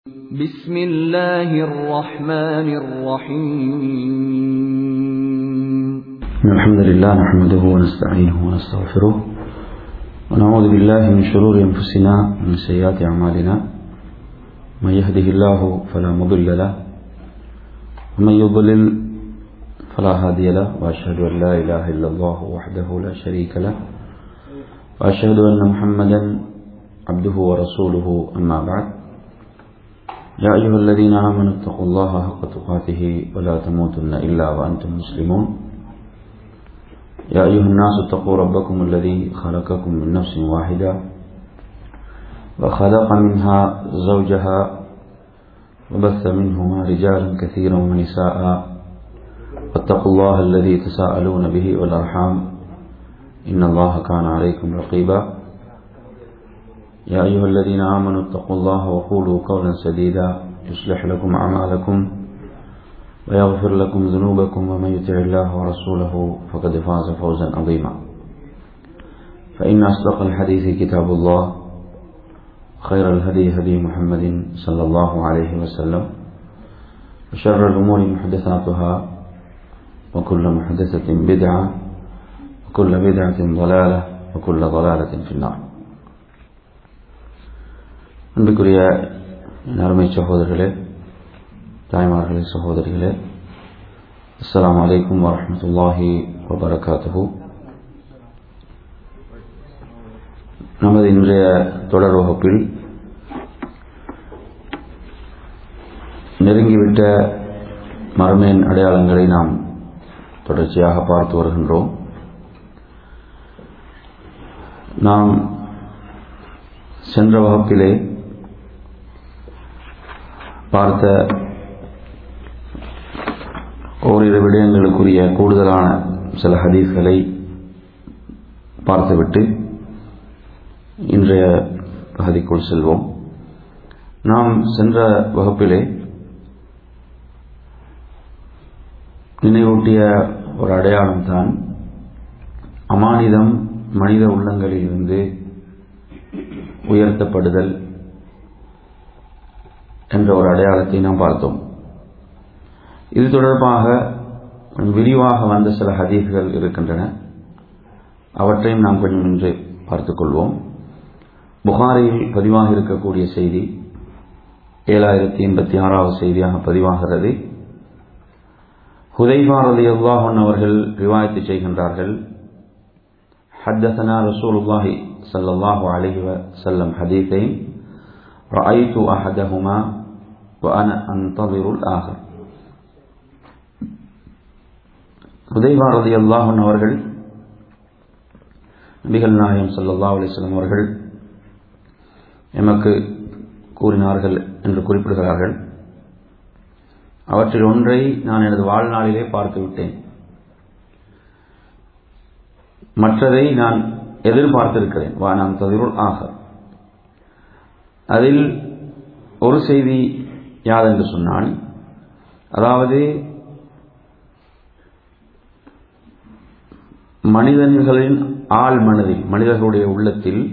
بسم الله الرحمن الرحيم الحمد لله نحمده ونستعينه ونستغفره ونعوذ بالله من شرور أنفسنا ومن سيئات أعمالنا من يهده الله فلا مضل له ومن يضلل فلا هادي له وأشهد أن لا إله إلا الله وحده لا شريك له وأشهد أن محمدا عبده ورسوله أما بعد يا أيها الذين آمنوا اتقوا الله حق تقاته ولا تموتن إلا وأنتم مسلمون يا أيها الناس اتقوا ربكم الذي خلقكم من نفس واحدة وخلق منها زوجها وبث منهما رجالا كثيرا ونساء واتقوا الله الذي تساءلون به والأرحام إن الله كان عليكم رقيبا يا أيها الذين آمنوا اتقوا الله وقولوا قولا سديدا يصلح لكم أعمالكم ويغفر لكم ذنوبكم ومن يطع الله ورسوله فقد فاز فوزا عظيما فإن أصدق الحديث كتاب الله خير الهدي هدي محمد صلى الله عليه وسلم وشر الأمور محدثاتها وكل محدثة بدعة وكل بدعة ضلالة وكل ضلالة في النار அன்புக்குரிய அருமை சகோதரர்களே தாய்மார்களே சகோதரிகளே அஸ்லாம் வலைக்கும் வரமத்துல்லாஹி வபரகாத்து நமது இன்றைய தொடர் வகுப்பில் நெருங்கிவிட்ட மரமேன் அடையாளங்களை நாம் தொடர்ச்சியாக பார்த்து வருகின்றோம் நாம் சென்ற வகுப்பிலே பார்த்த ஓரிரு விடயங்களுக்குரிய கூடுதலான சில ஹதீஸ்களை பார்த்துவிட்டு இன்றைய பகுதிக்குள் செல்வோம் நாம் சென்ற வகுப்பிலே நினைவூட்டிய ஒரு அடையாளம் தான் அமானிதம் மனித உள்ளங்களில் இருந்து உயர்த்தப்படுதல் என்ற ஒரு அடையாளத்தை நாம் பார்த்தோம் இது தொடர்பாக விரிவாக வந்த சில ஹதீஸ்கள் இருக்கின்றன அவற்றையும் நாம் கொஞ்சம் இன்று பார்த்துக் கொள்வோம் புகாரியில் பதிவாக இருக்கக்கூடிய செய்தி ஏழாயிரத்தி எண்பத்தி ஆறாவது செய்தியாக பதிவாகிறது ஹுதைபா ரதி அல்லாஹன் அவர்கள் ரிவாயத்து செய்கின்றார்கள் حدثنا رسول الله صلى الله عليه وسلم حديثين رأيت أحدهما وأنا أنتظر الآخر உதய்வா ரதி அல்லாஹன் அவர்கள் நபிகள் நாயகம் சல்லா அலிஸ்லாம் அவர்கள் எமக்கு கூறினார்கள் என்று குறிப்பிடுகிறார்கள் அவற்றில் ஒன்றை நான் எனது வாழ்நாளிலே பார்த்து விட்டேன் மற்றதை நான் எதிர்பார்த்திருக்கிறேன் வா நாம் ததிருள் ஆக அதில் ஒரு செய்தி யாதென்று சொன்னால் அதாவது மனிதர்களின் ஆள் மனதில் மனிதர்களுடைய உள்ளத்தில்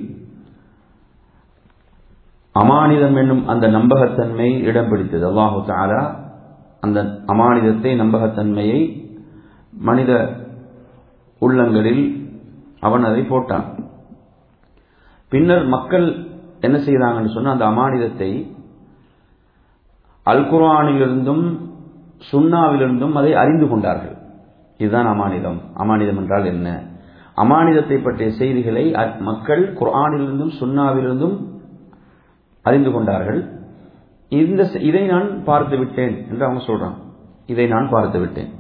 அமானிதம் என்னும் அந்த நம்பகத்தன்மை இடம் பிடித்தது அல்லாஹு தாலா அந்த அமானிதத்தை நம்பகத்தன்மையை மனித உள்ளங்களில் அவன் அதை போட்டான் பின்னர் மக்கள் என்ன செய்தாங்கன்னு சொன்னா அந்த அமானிதத்தை அல் குரானிலிருந்தும் சுண்ணாவிலிருந்தும் அதை அறிந்து கொண்டார்கள் இதுதான் அமானிதம் அமானிதம் என்றால் என்ன அமானிதத்தை பற்றிய செய்திகளை மக்கள் குரானிலிருந்தும் சுண்ணாவிலிருந்தும் அறிந்து கொண்டார்கள் இந்த இதை நான் பார்த்து விட்டேன் என்று அவங்க சொல்றாங்க இதை நான் பார்த்து விட்டேன்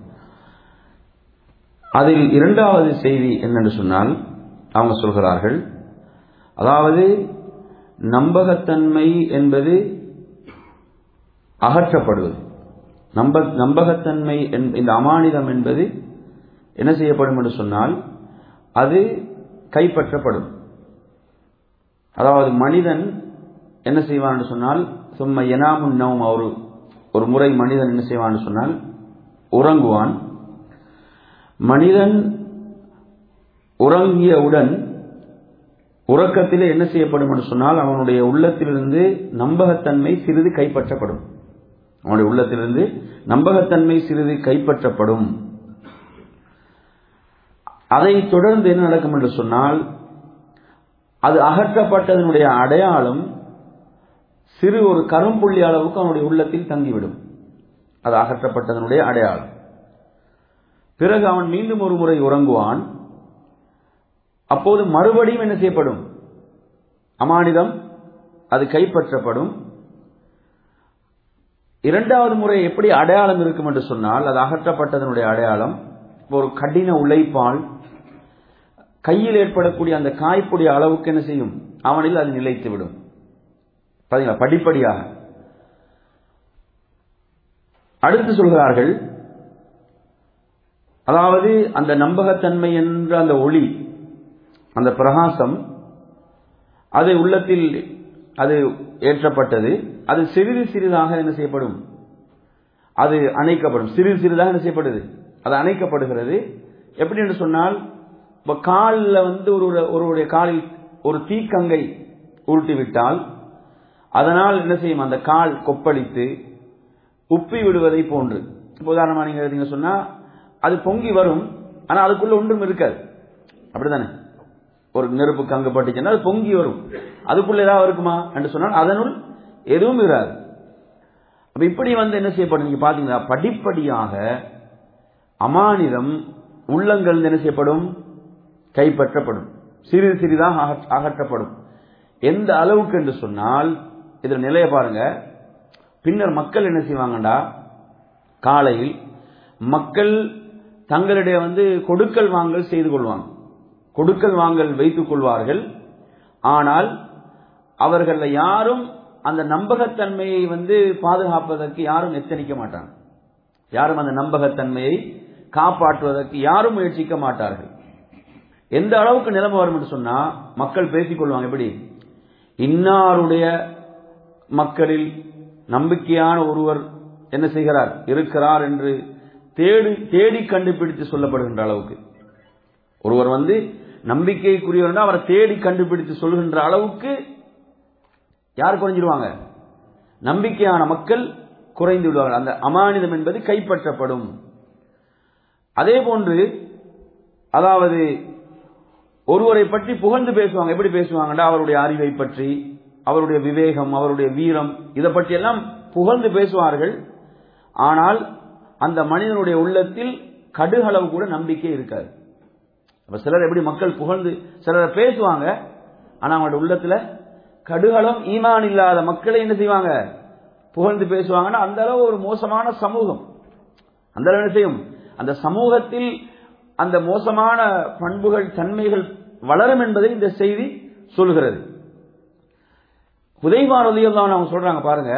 அதில் இரண்டாவது செய்தி என்னென்று சொன்னால் அவங்க சொல்கிறார்கள் அதாவது நம்பகத்தன்மை என்பது அகற்றப்படுவது நம்ப நம்பகத்தன்மை இந்த அமானிதம் என்பது என்ன செய்யப்படும் என்று சொன்னால் அது கைப்பற்றப்படும் அதாவது மனிதன் என்ன செய்வான் என்று சொன்னால் சும்மா எனாமுன் நவும் ஒரு ஒரு முறை மனிதன் என்ன செய்வான் என்று சொன்னால் உறங்குவான் மனிதன் உறங்கியவுடன் உறக்கத்திலே என்ன செய்யப்படும் என்று சொன்னால் அவனுடைய உள்ளத்திலிருந்து நம்பகத்தன்மை சிறிது கைப்பற்றப்படும் அவனுடைய உள்ளத்திலிருந்து நம்பகத்தன்மை சிறிது கைப்பற்றப்படும் அதை தொடர்ந்து என்ன நடக்கும் என்று சொன்னால் அது அகற்றப்பட்டதனுடைய அடையாளம் சிறு ஒரு கரும்புள்ளி அளவுக்கு அவனுடைய உள்ளத்தில் தங்கிவிடும் அது அகற்றப்பட்டதனுடைய அடையாளம் பிறகு அவன் மீண்டும் ஒரு முறை உறங்குவான் அப்போது மறுபடியும் என்ன செய்யப்படும் அமானிதம் அது கைப்பற்றப்படும் இரண்டாவது முறை எப்படி அடையாளம் இருக்கும் என்று சொன்னால் அது அகற்றப்பட்டதனுடைய அடையாளம் ஒரு கடின உழைப்பால் கையில் ஏற்படக்கூடிய அந்த காய்ப்புடைய அளவுக்கு என்ன செய்யும் அவனில் அது நிலைத்து விடும் பாத்தீங்களா படிப்படியாக அடுத்து சொல்கிறார்கள் அதாவது அந்த நம்பகத்தன்மை என்ற அந்த ஒளி அந்த பிரகாசம் அது உள்ளத்தில் அது ஏற்றப்பட்டது அது சிறிது சிறிதாக என்ன செய்யப்படும் அது அணைக்கப்படும் சிறிது சிறிதாக என்ன செய்யப்படுது அது அணைக்கப்படுகிறது எப்படி என்று சொன்னால் இப்போ காலில் வந்து ஒரு ஒருவருடைய காலில் ஒரு தீக்கங்கை உருட்டி விட்டால் அதனால் என்ன செய்யும் அந்த கால் கொப்பளித்து உப்பி விடுவதை போன்று இப்போ உதாரணமா நீங்க நீங்க சொன்னா அது பொங்கி வரும் ஆனா அதுக்குள்ள ஒன்றும் இருக்காது அப்படிதானே ஒரு நெருப்பு கங்கு பட்டுச்சுன்னா அது பொங்கி வரும் அதுக்குள்ள ஏதாவது இருக்குமா என்று சொன்னால் அதனுள் எதுவும் இராது அப்ப இப்படி வந்து என்ன செய்யப்படும் நீங்க பாத்தீங்கன்னா படிப்படியாக அமானிதம் உள்ளங்கள் என்ன செய்யப்படும் கைப்பற்றப்படும் சிறிது சிறிதாக அகற்றப்படும் எந்த அளவுக்கு என்று சொன்னால் இதுல நிலைய பாருங்க பின்னர் மக்கள் என்ன செய்வாங்கடா காலையில் மக்கள் தங்களுடைய வந்து கொடுக்கல் வாங்கல் செய்து கொள்வாங்க கொடுக்கல் வாங்கல் வைத்துக் கொள்வார்கள் ஆனால் அவர்கள் யாரும் அந்த நம்பகத்தன்மையை வந்து பாதுகாப்பதற்கு யாரும் எத்தனிக்க மாட்டாங்க யாரும் அந்த நம்பகத்தன்மையை காப்பாற்றுவதற்கு யாரும் முயற்சிக்க மாட்டார்கள் எந்த அளவுக்கு நிலைமை வரும் என்று சொன்னா மக்கள் பேசிக்கொள்வாங்க எப்படி இன்னாருடைய மக்களில் நம்பிக்கையான ஒருவர் என்ன செய்கிறார் இருக்கிறார் என்று தேடி தேடி கண்டுபிடித்து சொல்லப்படுகின்ற அளவுக்கு ஒருவர் வந்து நம்பிக்கைக்குரியவர் அவரை தேடி கண்டுபிடித்து சொல்கின்ற அளவுக்கு யார் குறைஞ்சிருவாங்க நம்பிக்கையான மக்கள் குறைந்து விடுவார்கள் அந்த அமானிதம் என்பது கைப்பற்றப்படும் அதே போன்று அதாவது ஒருவரை பற்றி புகழ்ந்து பேசுவாங்க எப்படி பேசுவாங்கன்னா அவருடைய அறிவை பற்றி அவருடைய விவேகம் அவருடைய வீரம் இதை பற்றி எல்லாம் புகழ்ந்து பேசுவார்கள் ஆனால் அந்த மனிதனுடைய உள்ளத்தில் கடுகளவு கூட நம்பிக்கை இருக்காது அப்ப சிலர் எப்படி மக்கள் புகழ்ந்து சிலரை பேசுவாங்க ஆனா அவங்களோட உள்ளத்துல கடுகளம் ஈமான் இல்லாத மக்களை என்ன செய்வாங்க புகழ்ந்து பேசுவாங்கன்னா அந்த அளவு ஒரு மோசமான சமூகம் அந்த அளவு என்ன செய்யும் அந்த சமூகத்தில் அந்த மோசமான பண்புகள் தன்மைகள் வளரும் என்பதை இந்த செய்தி சொல்கிறது உதயபாரதியில் தான் அவங்க சொல்றாங்க பாருங்க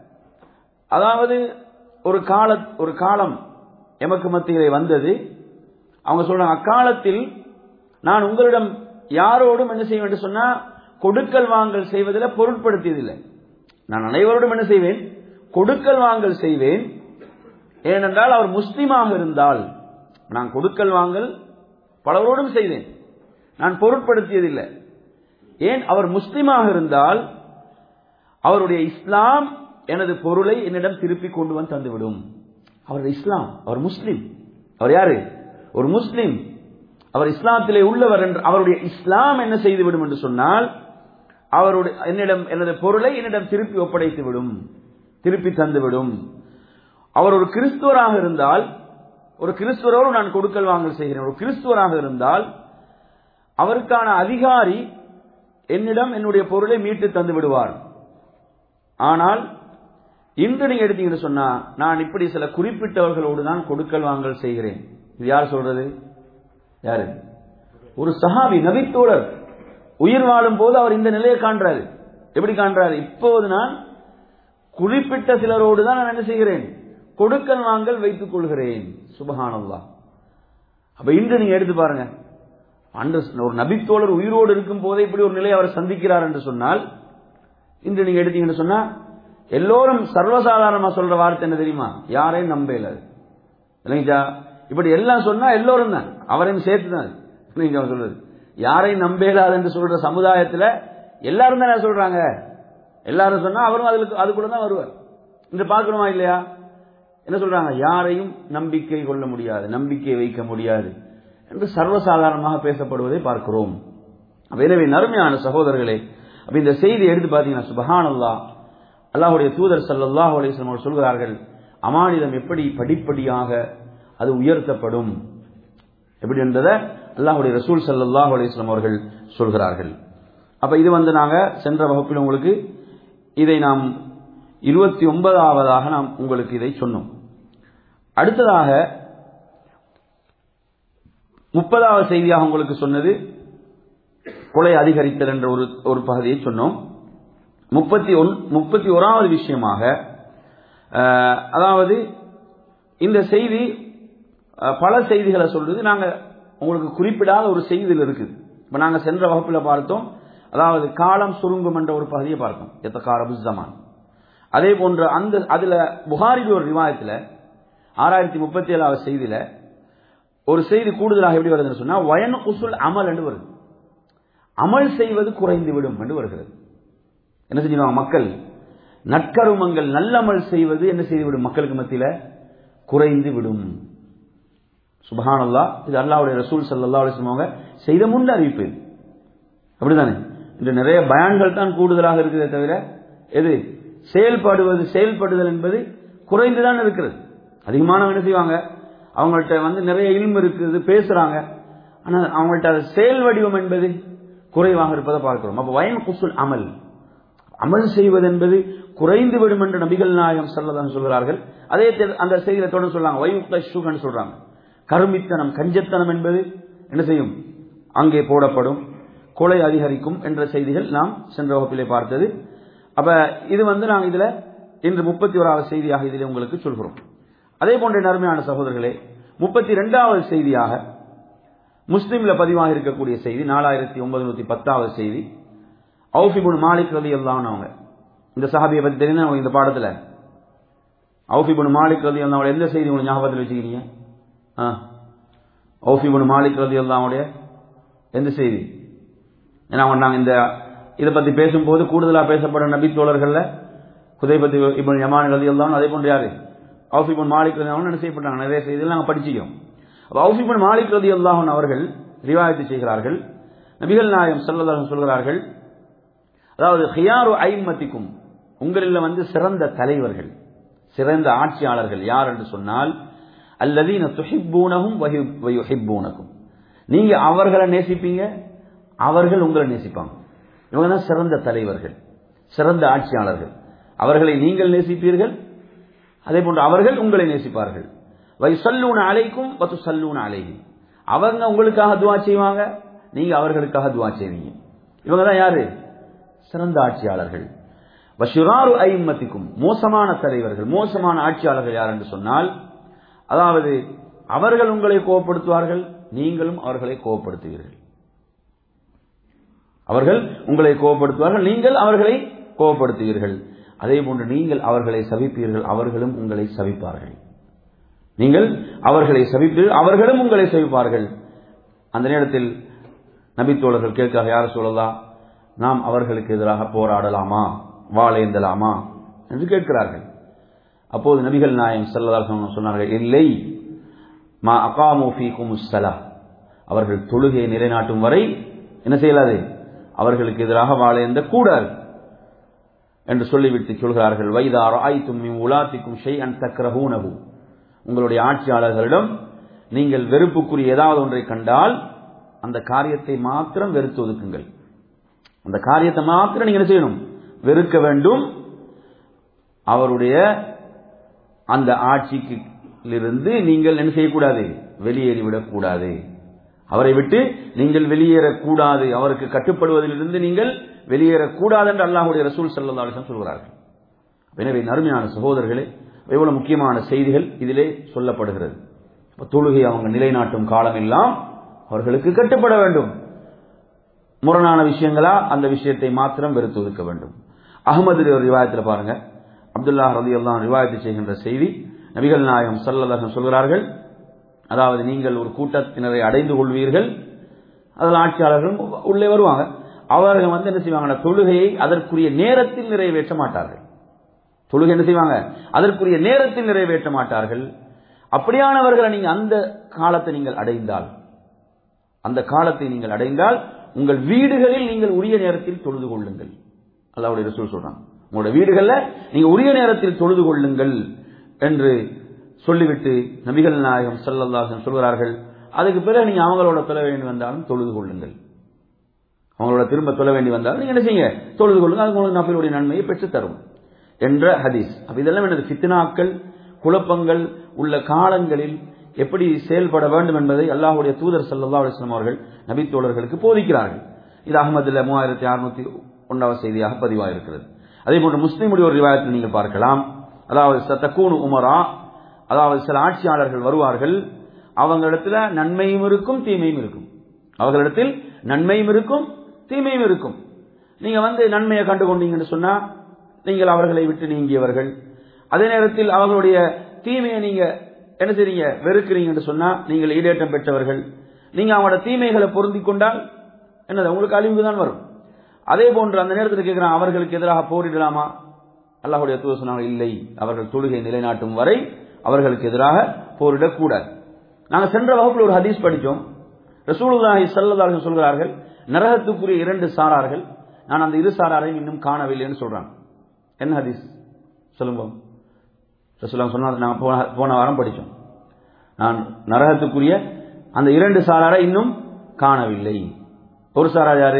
அதாவது ஒரு கால ஒரு காலம் எமக்கு மத்தியிலே வந்தது அவங்க சொல்றாங்க அக்காலத்தில் நான் உங்களிடம் யாரோடும் என்ன செய்வேன் என்று சொன்னா கொடுக்கல் வாங்கல் செய்வதில் பொருட்படுத்தியதில்லை நான் அனைவரோடும் என்ன செய்வேன் கொடுக்கல் வாங்கல் செய்வேன் ஏனென்றால் அவர் முஸ்லீமாக இருந்தால் நான் கொடுக்கல் வாங்கல் பலரோடும் செய்தேன் நான் பொருட்படுத்தியதில்லை ஏன் அவர் முஸ்லீமாக இருந்தால் அவருடைய இஸ்லாம் எனது பொருளை என்னிடம் திருப்பி கொண்டு வந்து தந்துவிடும் அவர் இஸ்லாம் அவர் முஸ்லீம் அவர் யாரு ஒரு முஸ்லீம் அவர் இஸ்லாத்திலே உள்ளவர் என்று அவருடைய இஸ்லாம் என்ன செய்துவிடும் என்று சொன்னால் அவருடைய என்னிடம் எனது பொருளை என்னிடம் திருப்பி ஒப்படைத்து விடும் திருப்பி தந்துவிடும் அவர் ஒரு கிறிஸ்துவராக இருந்தால் ஒரு கிறிஸ்துவரோடு நான் கொடுக்கல் வாங்கல் செய்கிறேன் ஒரு கிறிஸ்துவராக இருந்தால் அவருக்கான அதிகாரி என்னிடம் என்னுடைய பொருளை மீட்டு தந்து விடுவார் ஆனால் இன்று நீங்க எடுத்தீங்கன்னு சொன்னா நான் இப்படி சில குறிப்பிட்டவர்களோடு தான் கொடுக்கல் வாங்கல் செய்கிறேன் இது யார் சொல்றது யாரு ஒரு சஹாபி நபித்தோழர் உயிர் வாழும் போது அவர் இந்த நிலையை காண்றாரு எப்படி காண்றாரு இப்போது நான் குறிப்பிட்ட சிலரோடு தான் நான் என்ன செய்கிறேன் கொடுக்கல் வாங்கல் வைத்துக் கொள்கிறேன் சுபஹானல்லா அப்ப இன்று நீங்க எடுத்து பாருங்க அன்று ஒரு நபித்தோழர் உயிரோடு இருக்கும் போதே இப்படி ஒரு நிலையை அவர் சந்திக்கிறார் என்று சொன்னால் இன்று நீங்க எடுத்தீங்கன்னு சொன்னா எல்லோரும் சர்வசாதாரணமா சொல்ற வார்த்தை என்ன தெரியுமா யாரையும் நம்பல இல்லைங்களா இப்படி எல்லாம் சொன்னா எல்லோரும் தான் அவரையும் சேர்த்து தான் நீங்க சொல்றது யாரையும் நம்பேலாது என்று சொல்ற சமுதாயத்துல எல்லாரும் தானே சொல்றாங்க எல்லாரும் சொன்னா அவரும் அதுக்கு அதுக்குள்ள தான் வருவார் இன்று பார்க்கணுமா இல்லையா என்ன சொல்றாங்க யாரையும் நம்பிக்கை கொள்ள முடியாது நம்பிக்கை வைக்க முடியாது என்று சர்வசாதாரணமாக பேசப்படுவதை பார்க்கிறோம் அப்ப எனவே நறுமையான சகோதரர்களே அப்ப இந்த செய்தி எடுத்து பார்த்தீங்கன்னா சுபஹான் அல்லா அல்லாஹுடைய தூதர் சல்லாஹ் அலிஸ்லாம் அவர்கள் சொல்கிறார்கள் அமானிதம் எப்படி படிப்படியாக அது உயர்த்தப்படும் எப்படி என்றதை அல்லாஹுடைய ரசூல் சல்லாஹ் அலிஸ்லாம் அவர்கள் சொல்கிறார்கள் அப்ப இது வந்து நாங்க சென்ற வகுப்பில் உங்களுக்கு இதை நாம் இருபத்தி ஒன்பதாவதாக நாம் உங்களுக்கு இதை சொன்னோம் அடுத்ததாக முப்பதாவது செய்தியாக உங்களுக்கு சொன்னது கொலை அதிகரித்தல் என்ற ஒரு ஒரு பகுதியை சொன்னோம் முப்பத்தி ஒன் முப்பத்தி ஓராவது விஷயமாக அதாவது இந்த செய்தி பல செய்திகளை சொல்றது நாங்க உங்களுக்கு குறிப்பிடாத ஒரு செய்தியில் இருக்குது இப்ப நாங்க சென்ற வகுப்பில் பார்த்தோம் அதாவது காலம் சுருங்கும் என்ற ஒரு பகுதியை பார்த்தோம் எத்த காரபு ஜமான் அதே போன்ற அந்த அதுல புகாரி ஒரு ரிவாயத்தில் ஆறாயிரத்தி முப்பத்தி ஏழாவது செய்தியில ஒரு செய்தி கூடுதலாக எப்படி வருதுன்னு சொன்னா வயன் உசுல் அமல் என்று வருது அமல் செய்வது குறைந்து விடும் என்று வருகிறது என்ன செஞ்சிருவாங்க மக்கள் நற்கருமங்கள் நல்லமல் செய்வது என்ன செய்துவிடும் மக்களுக்கு மத்தியில குறைந்து விடும் சுபஹானல்லா இது அல்லாவுடைய ரசூல் சல்லா அலிஸ்லமாக செய்த முன் அறிவிப்பு அப்படிதானே இன்று நிறைய பயான்கள் தான் கூடுதலாக இருக்கிறதே தவிர எது செயல்படுவது செயல்படுதல் என்பது குறைந்துதான் இருக்கிறது அதிகமானவங்க என்ன செய்வாங்க அவங்கள்ட்ட வந்து நிறைய இல்மு இருக்குது பேசுறாங்க ஆனால் அவங்கள்ட்ட செயல் வடிவம் என்பது குறைவாக இருப்பதை பார்க்கிறோம் அப்ப வயன் குசுல் அமல் அமல் செய்வது என்பது குறைந்து விடும் என்று நபிகள் நாயகம் சொல்லதான் சொல்கிறார்கள் அதே அந்த செய்தியை தொடர்ந்து சொல்றாங்க வயுக்த சுகன் சொல்றாங்க கருமித்தனம் கஞ்சத்தனம் என்பது என்ன செய்யும் அங்கே போடப்படும் கொலை அதிகரிக்கும் என்ற செய்திகள் நாம் சென்ற வகுப்பிலே பார்த்தது அப்ப இது வந்து நாங்கள் இதுல இன்று முப்பத்தி ஓராவது செய்தியாக இதில் உங்களுக்கு சொல்கிறோம் அதே போன்ற நறுமையான சகோதரர்களே முப்பத்தி இரண்டாவது செய்தியாக முஸ்லீம்ல பதிவாக இருக்கக்கூடிய செய்தி நாலாயிரத்தி ஒன்பது நூத்தி பத்தாவது செய்தி அவுஃபிபுன் மாலிக் ரலி அல்லான்னு அவங்க இந்த சஹாபியை பத்தி தெரியும் அவங்க இந்த பாடத்துல அவுஃபிபுன் மாலிக் ரலி அல்லாவோட எந்த செய்தி உங்களுக்கு ஞாபகத்தில் வச்சுக்கிறீங்க அவுஃபிபுன் மாலிக் ரலி அல்லாவுடைய எந்த செய்தி ஏன்னா அவங்க நாங்கள் இந்த இதை பத்தி பேசும்போது கூடுதலாக பேசப்படும் நபி தோழர்கள்ல குதைபத்தி இப்போ யமான் ரலி அல்லாவும் அதே போன்ற யாரு அவுஃபிபுன் மாலிக் ரலி என்ன செய்யப்பட்டாங்க நிறைய செய்திகள் நாங்கள் படிச்சிக்கிறோம் அவுஃபிபுன் மாலிக் ரலி அல்லாஹன் அவர்கள் ரிவாயத்து செய்கிறார்கள் நபிகள் நாயம் சொல்லதாக சொல்கிறார்கள் அதாவது ஹியாரு ஐம்மத்திக்கும் உங்களில் வந்து சிறந்த தலைவர்கள் சிறந்த ஆட்சியாளர்கள் யார் என்று சொன்னால் அல்லதீன துஹிப்பூனகும் வயுஹிப்பூனக்கும் நீங்க அவர்களை நேசிப்பீங்க அவர்கள் உங்களை நேசிப்பாங்க இவங்க தான் சிறந்த தலைவர்கள் சிறந்த ஆட்சியாளர்கள் அவர்களை நீங்கள் நேசிப்பீர்கள் அதே போன்று அவர்கள் உங்களை நேசிப்பார்கள் வை சல்லூன அலைக்கும் பத்து சல்லூன அலைகும் அவங்க உங்களுக்காக துவா செய்வாங்க நீங்க அவர்களுக்காக துவா செய்வீங்க இவங்க தான் யாரு சிறந்த ஆட்சியாளர்கள் வஷுராரு ஐம்மத்திக்கும் மோசமான தலைவர்கள் மோசமான ஆட்சியாளர்கள் யார் என்று சொன்னால் அதாவது அவர்கள் உங்களை கோவப்படுத்துவார்கள் நீங்களும் அவர்களை கோவப்படுத்துவீர்கள் அவர்கள் உங்களை கோவப்படுத்துவார்கள் நீங்கள் அவர்களை கோவப்படுத்துவீர்கள் அதே போன்று நீங்கள் அவர்களை சவிப்பீர்கள் அவர்களும் உங்களை சவிப்பார்கள் நீங்கள் அவர்களை சவிப்பீர்கள் அவர்களும் உங்களை சவிப்பார்கள் அந்த நேரத்தில் நபித்தோழர்கள் கேட்க யார் சொல்லலாம் நாம் அவர்களுக்கு எதிராக போராடலாமா வாழேந்தலாமா என்று கேட்கிறார்கள் அப்போது நபிகள் நாயம் செல்லதாக சொன்னார்கள் இல்லை மா அகாமோஃபி குமுசலா அவர்கள் தொழுகையை நிலைநாட்டும் வரை என்ன செய்யலாது அவர்களுக்கு எதிராக வாழேந்த கூடாது என்று சொல்லிவிட்டு சொல்கிறார்கள் வைதார் ஆய்த்தும் உலாத்திக்கும் ஷெய் அன் தக்ரஹூனகு உங்களுடைய ஆட்சியாளர்களிடம் நீங்கள் வெறுப்புக்குரிய ஏதாவது ஒன்றை கண்டால் அந்த காரியத்தை மாத்திரம் வெறுத்து ஒதுக்குங்கள் அந்த காரியத்தை மாத்திரம் நீங்க என்ன செய்யணும் வெறுக்க வேண்டும் அவருடைய அந்த ஆட்சிக்கு இருந்து நீங்கள் என்ன செய்யக்கூடாது வெளியேறிவிடக் கூடாது அவரை விட்டு நீங்கள் வெளியேறக்கூடாது அவருக்கு கட்டுப்படுவதிலிருந்து நீங்கள் வெளியேறக்கூடாது என்று அல்லாஹுடைய ரசூல் சல்லா அலிசன் சொல்கிறார்கள் எனவே நறுமையான சகோதரர்களே எவ்வளவு முக்கியமான செய்திகள் இதிலே சொல்லப்படுகிறது தொழுகை அவங்க நிலைநாட்டும் காலம் எல்லாம் அவர்களுக்கு கட்டுப்பட வேண்டும் முரணான விஷயங்களா அந்த விஷயத்தை மாத்திரம் வெறுத்து ஒதுக்க வேண்டும் அகமது ஒரு ரிவாயத்தில் பாருங்க அப்துல்லா ரதி எல்லாம் ரிவாயத்து செய்கின்ற செய்தி நபிகள் நாயகம் சல்லல்லாஹம் சொல்கிறார்கள் அதாவது நீங்கள் ஒரு கூட்டத்தினரை அடைந்து கொள்வீர்கள் அதில் ஆட்சியாளர்களும் உள்ளே வருவாங்க அவர்கள் வந்து என்ன செய்வாங்கன்னா தொழுகையை அதற்குரிய நேரத்தில் நிறைவேற்ற மாட்டார்கள் தொழுகை என்ன செய்வாங்க அதற்குரிய நேரத்தில் நிறைவேற்ற மாட்டார்கள் அப்படியானவர்களை நீங்க அந்த காலத்தை நீங்கள் அடைந்தால் அந்த காலத்தை நீங்கள் அடைந்தால் உங்கள் வீடுகளில் நீங்கள் உரிய நேரத்தில் தொழுது கொள்ளுங்கள் அல்லாவுடைய ரசூல் சொல்றாங்க உங்களோட வீடுகளில் நீங்க உரிய நேரத்தில் தொழுது கொள்ளுங்கள் என்று சொல்லிவிட்டு நபிகள் நாயகம் சல்லல்லாஹம் சொல்கிறார்கள் அதுக்கு பிறகு நீங்க அவங்களோட தொழ வேண்டி வந்தாலும் தொழுது கொள்ளுங்கள் அவங்களோட திரும்ப தொழ வேண்டி வந்தாலும் நீங்க என்ன செய்யுங்க தொழுது கொள்ளுங்க அது உங்களுக்கு நபிலுடைய நன்மையை பெற்று தரும் என்ற ஹதீஸ் அப்ப இதெல்லாம் எனது ஃபித்னாக்கள் குழப்பங்கள் உள்ள காலங்களில் எப்படி செயல்பட வேண்டும் என்பதை அல்லாஹுடைய தூதர் சல்லா அலிஸ்லாம் அவர்கள் நபித்தோழர்களுக்கு போதிக்கிறார்கள் இது அகமதுல மூவாயிரத்தி அறுநூத்தி ஒன்றாவது செய்தியாக பதிவாயிருக்கிறது அதே போன்று முஸ்லீமுடைய ஒரு ரிவாயத்தில் நீங்கள் பார்க்கலாம் அதாவது சத்தக்கூனு உமரா அதாவது சில ஆட்சியாளர்கள் வருவார்கள் அவங்களிடத்துல நன்மையும் இருக்கும் தீமையும் இருக்கும் அவர்களிடத்தில் நன்மையும் இருக்கும் தீமையும் இருக்கும் நீங்க வந்து நன்மையை கண்டு கொண்டீங்கன்னு சொன்னா நீங்கள் அவர்களை விட்டு நீங்கியவர்கள் அதே நேரத்தில் அவர்களுடைய தீமையை நீங்க என்ன செய்றீங்க வெறுக்கிறீங்கன்னு சொன்னா நீங்கள் ஈடேற்றம் பெற்றவர்கள் நீங்க அவங்களோட தீமைகளை பொருந்தி கொண்டால் என்னது உங்களுக்கு அழிவு தான் வரும் அதே போன்று அந்த நேரத்தில் கேட்கிறான் அவர்களுக்கு எதிராக போரிடலாமா அல்லாஹுடைய தூது சொன்னாங்க இல்லை அவர்கள் தொழுகை நிலைநாட்டும் வரை அவர்களுக்கு எதிராக போரிடக்கூடாது நாங்கள் சென்ற வகுப்பில் ஒரு ஹதீஸ் படித்தோம் ரசூலுல்லாஹி சல்லல்லாஹு சொல்கிறார்கள் நரகத்துக்குரிய இரண்டு சாரார்கள் நான் அந்த இரு சாராரையும் இன்னும் காணவில்லைன்னு சொல்றாங்க என்ன ஹதீஸ் சொல்லுங்க ரசூலாம் சொன்னால் நாங்கள் போன போன வாரம் படித்தோம் நான் நரகத்துக்குரிய அந்த இரண்டு சாராரை இன்னும் காணவில்லை ஒரு சாரார் யாரு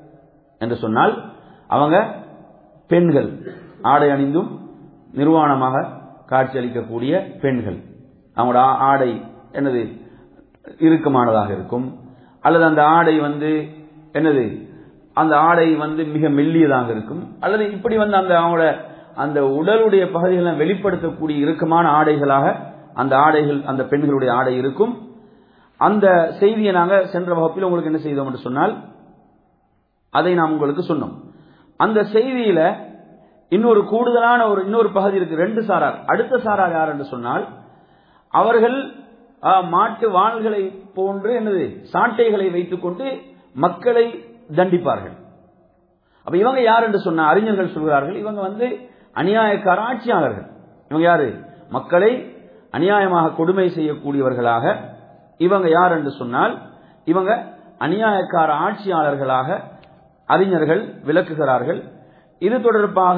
என்று சொன்னால் அவங்க பெண்கள் ஆடை அணிந்தும் நிர்வாணமாக காட்சியளிக்கக்கூடிய பெண்கள் அவங்களோட ஆடை என்னது இறுக்கமானதாக இருக்கும் அல்லது அந்த ஆடை வந்து என்னது அந்த ஆடை வந்து மிக மெல்லியதாக இருக்கும் அல்லது இப்படி வந்து அந்த அவங்களோட அந்த உடலுடைய பகுதிகளை வெளிப்படுத்தக்கூடிய இறுக்கமான ஆடைகளாக அந்த ஆடைகள் அந்த பெண்களுடைய ஆடை இருக்கும் அந்த செய்தியை நாங்கள் சென்ற வகுப்பில் உங்களுக்கு என்ன செய்தோம் என்று சொன்னால் அதை நாம் உங்களுக்கு சொன்னோம் அந்த செய்தியில இன்னொரு கூடுதலான ஒரு இன்னொரு பகுதி இருக்கு ரெண்டு சாரார் அடுத்த சாரார் யார் என்று சொன்னால் அவர்கள் மாட்டு வாள்களை போன்று என்னது சாட்டைகளை வைத்துக்கொண்டு மக்களை தண்டிப்பார்கள் அப்ப இவங்க யார் என்று சொன்ன அறிஞர்கள் சொல்கிறார்கள் இவங்க வந்து அநியாயக்கார ஆட்சியாளர்கள் இவங்க யாரு மக்களை அநியாயமாக கொடுமை செய்யக்கூடியவர்களாக இவங்க யார் என்று சொன்னால் இவங்க அநியாயக்கார ஆட்சியாளர்களாக அறிஞர்கள் விளக்குகிறார்கள் இது தொடர்பாக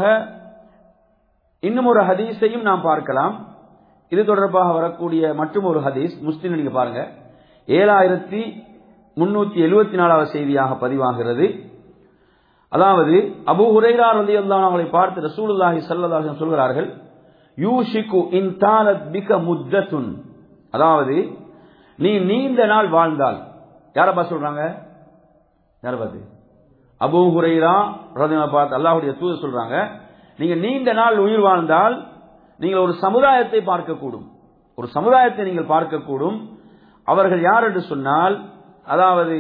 இன்னும் ஒரு ஹதீஸையும் நாம் பார்க்கலாம் இது தொடர்பாக வரக்கூடிய மற்றும் ஒரு ஹதீஸ் முஸ்லீம் நீங்க பாருங்க ஏழாயிரத்தி முன்னூத்தி எழுபத்தி நாலாவது செய்தியாக பதிவாகிறது அதாவது அபு ஹுரைரா ரதி அவங்களை பார்த்து ரசூலுல்லாஹி சல்லல்லாஹு சொல்கிறார்கள் யூஷிகு இன் தாலத் பிக முத்தத்துன் அதாவது நீ நீண்ட நாள் வாழ்ந்தால் யாரப்பா சொல்றாங்க யார பார்த்து அபு ஹுரைரா ரதிமா பார்த்து அல்லாஹுடைய தூது சொல்றாங்க நீங்க நீண்ட நாள் உயிர் வாழ்ந்தால் நீங்கள் ஒரு சமுதாயத்தை பார்க்கக்கூடும் ஒரு சமுதாயத்தை நீங்கள் பார்க்கக்கூடும் அவர்கள் யார் என்று சொன்னால் அதாவது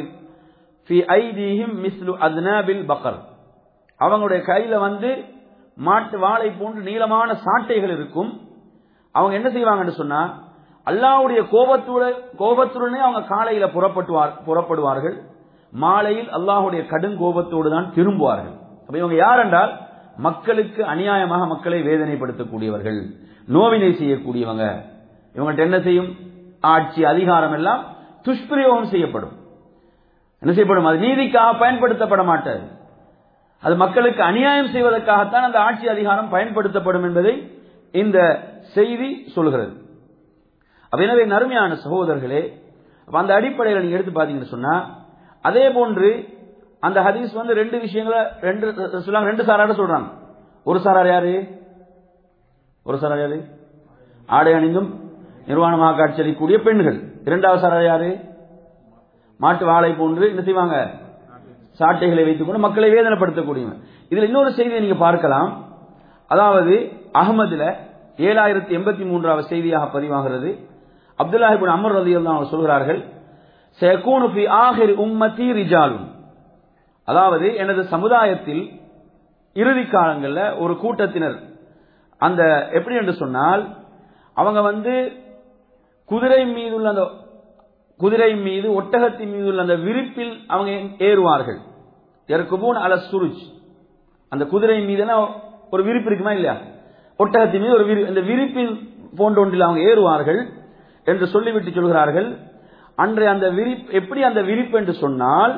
பக்கர் அவங்களுடைய கையில வந்து மாட்டு வாழை போன்று நீளமான சாட்டைகள் இருக்கும் அவங்க என்ன செய்வாங்கன்னு சொன்னா அல்லாவுடைய கோபத்துடன் கோபத்துடனே அவங்க காலையில புறப்பட்டுவார் புறப்படுவார்கள் மாலையில் அல்லாஹுடைய கடும் கோபத்தோடு தான் திரும்புவார்கள் அப்ப இவங்க யார் என்றால் மக்களுக்கு அநியாயமாக மக்களை வேதனைப்படுத்தக்கூடியவர்கள் நோவினை செய்யக்கூடியவங்க இவங்கள்ட்ட என்ன செய்யும் ஆட்சி அதிகாரம் எல்லாம் துஷ்பிரயோகம் செய்யப்படும் என்ன செய்யப்படும் அது நீதிக்காக பயன்படுத்தப்பட மாட்டாது அது மக்களுக்கு அநியாயம் செய்வதற்காகத்தான் அந்த ஆட்சி அதிகாரம் பயன்படுத்தப்படும் என்பதை இந்த செய்தி சொல்கிறது அப்ப எனவே நறுமையான சகோதரர்களே அந்த அடிப்படையில் நீங்க எடுத்து பாத்தீங்கன்னு சொன்னா அதே போன்று அந்த ஹதீஸ் வந்து ரெண்டு விஷயங்களை ரெண்டு சொல்லாங்க ரெண்டு சாரார சொல்றாங்க ஒரு சாரார் யாரு ஒரு சாரார் யாரு ஆடை அணிந்தும் நிர்வாணமாக காட்சியளிக்கக்கூடிய பெண்கள் இரண்டாவது சாரார் யாரு மாட்டு வாழை போன்று என்ன செய்வாங்க சாட்டைகளை வைத்துக்கொண்டு மக்களை வேதனைப்படுத்தக்கூடியவங்க இதுல இன்னொரு செய்தியை நீங்க பார்க்கலாம் அதாவது அகமதுல ஏழாயிரத்தி எண்பத்தி மூன்றாவது செய்தியாக பதிவாகிறது அப்துல்லாஹிபின் அமர் ரதி அவங்க சொல்கிறார்கள் செகூனு ஃபி ஆஹிர் உம்மதி ரிஜாலும் அதாவது எனது சமுதாயத்தில் இறுதி காலங்களில் ஒரு கூட்டத்தினர் அந்த எப்படி என்று சொன்னால் அவங்க வந்து குதிரை மீது உள்ள அந்த குதிரை மீது ஒட்டகத்தின் மீது உள்ள அந்த விரிப்பில் அவங்க ஏறுவார்கள் எருக்குபூன் அல சுருஜ் அந்த குதிரை மீதுனா ஒரு விரிப்பு இருக்குமா இல்லையா ஒட்டகத்தின் மீது ஒரு விரி அந்த விரிப்பில் போன்ற ஒன்றில் அவங்க ஏறுவார்கள் என்று சொல்லிவிட்டு சொல்கிறார்கள் அன்றைய அந்த விரிப்பு எப்படி அந்த விரிப்பு என்று சொன்னால்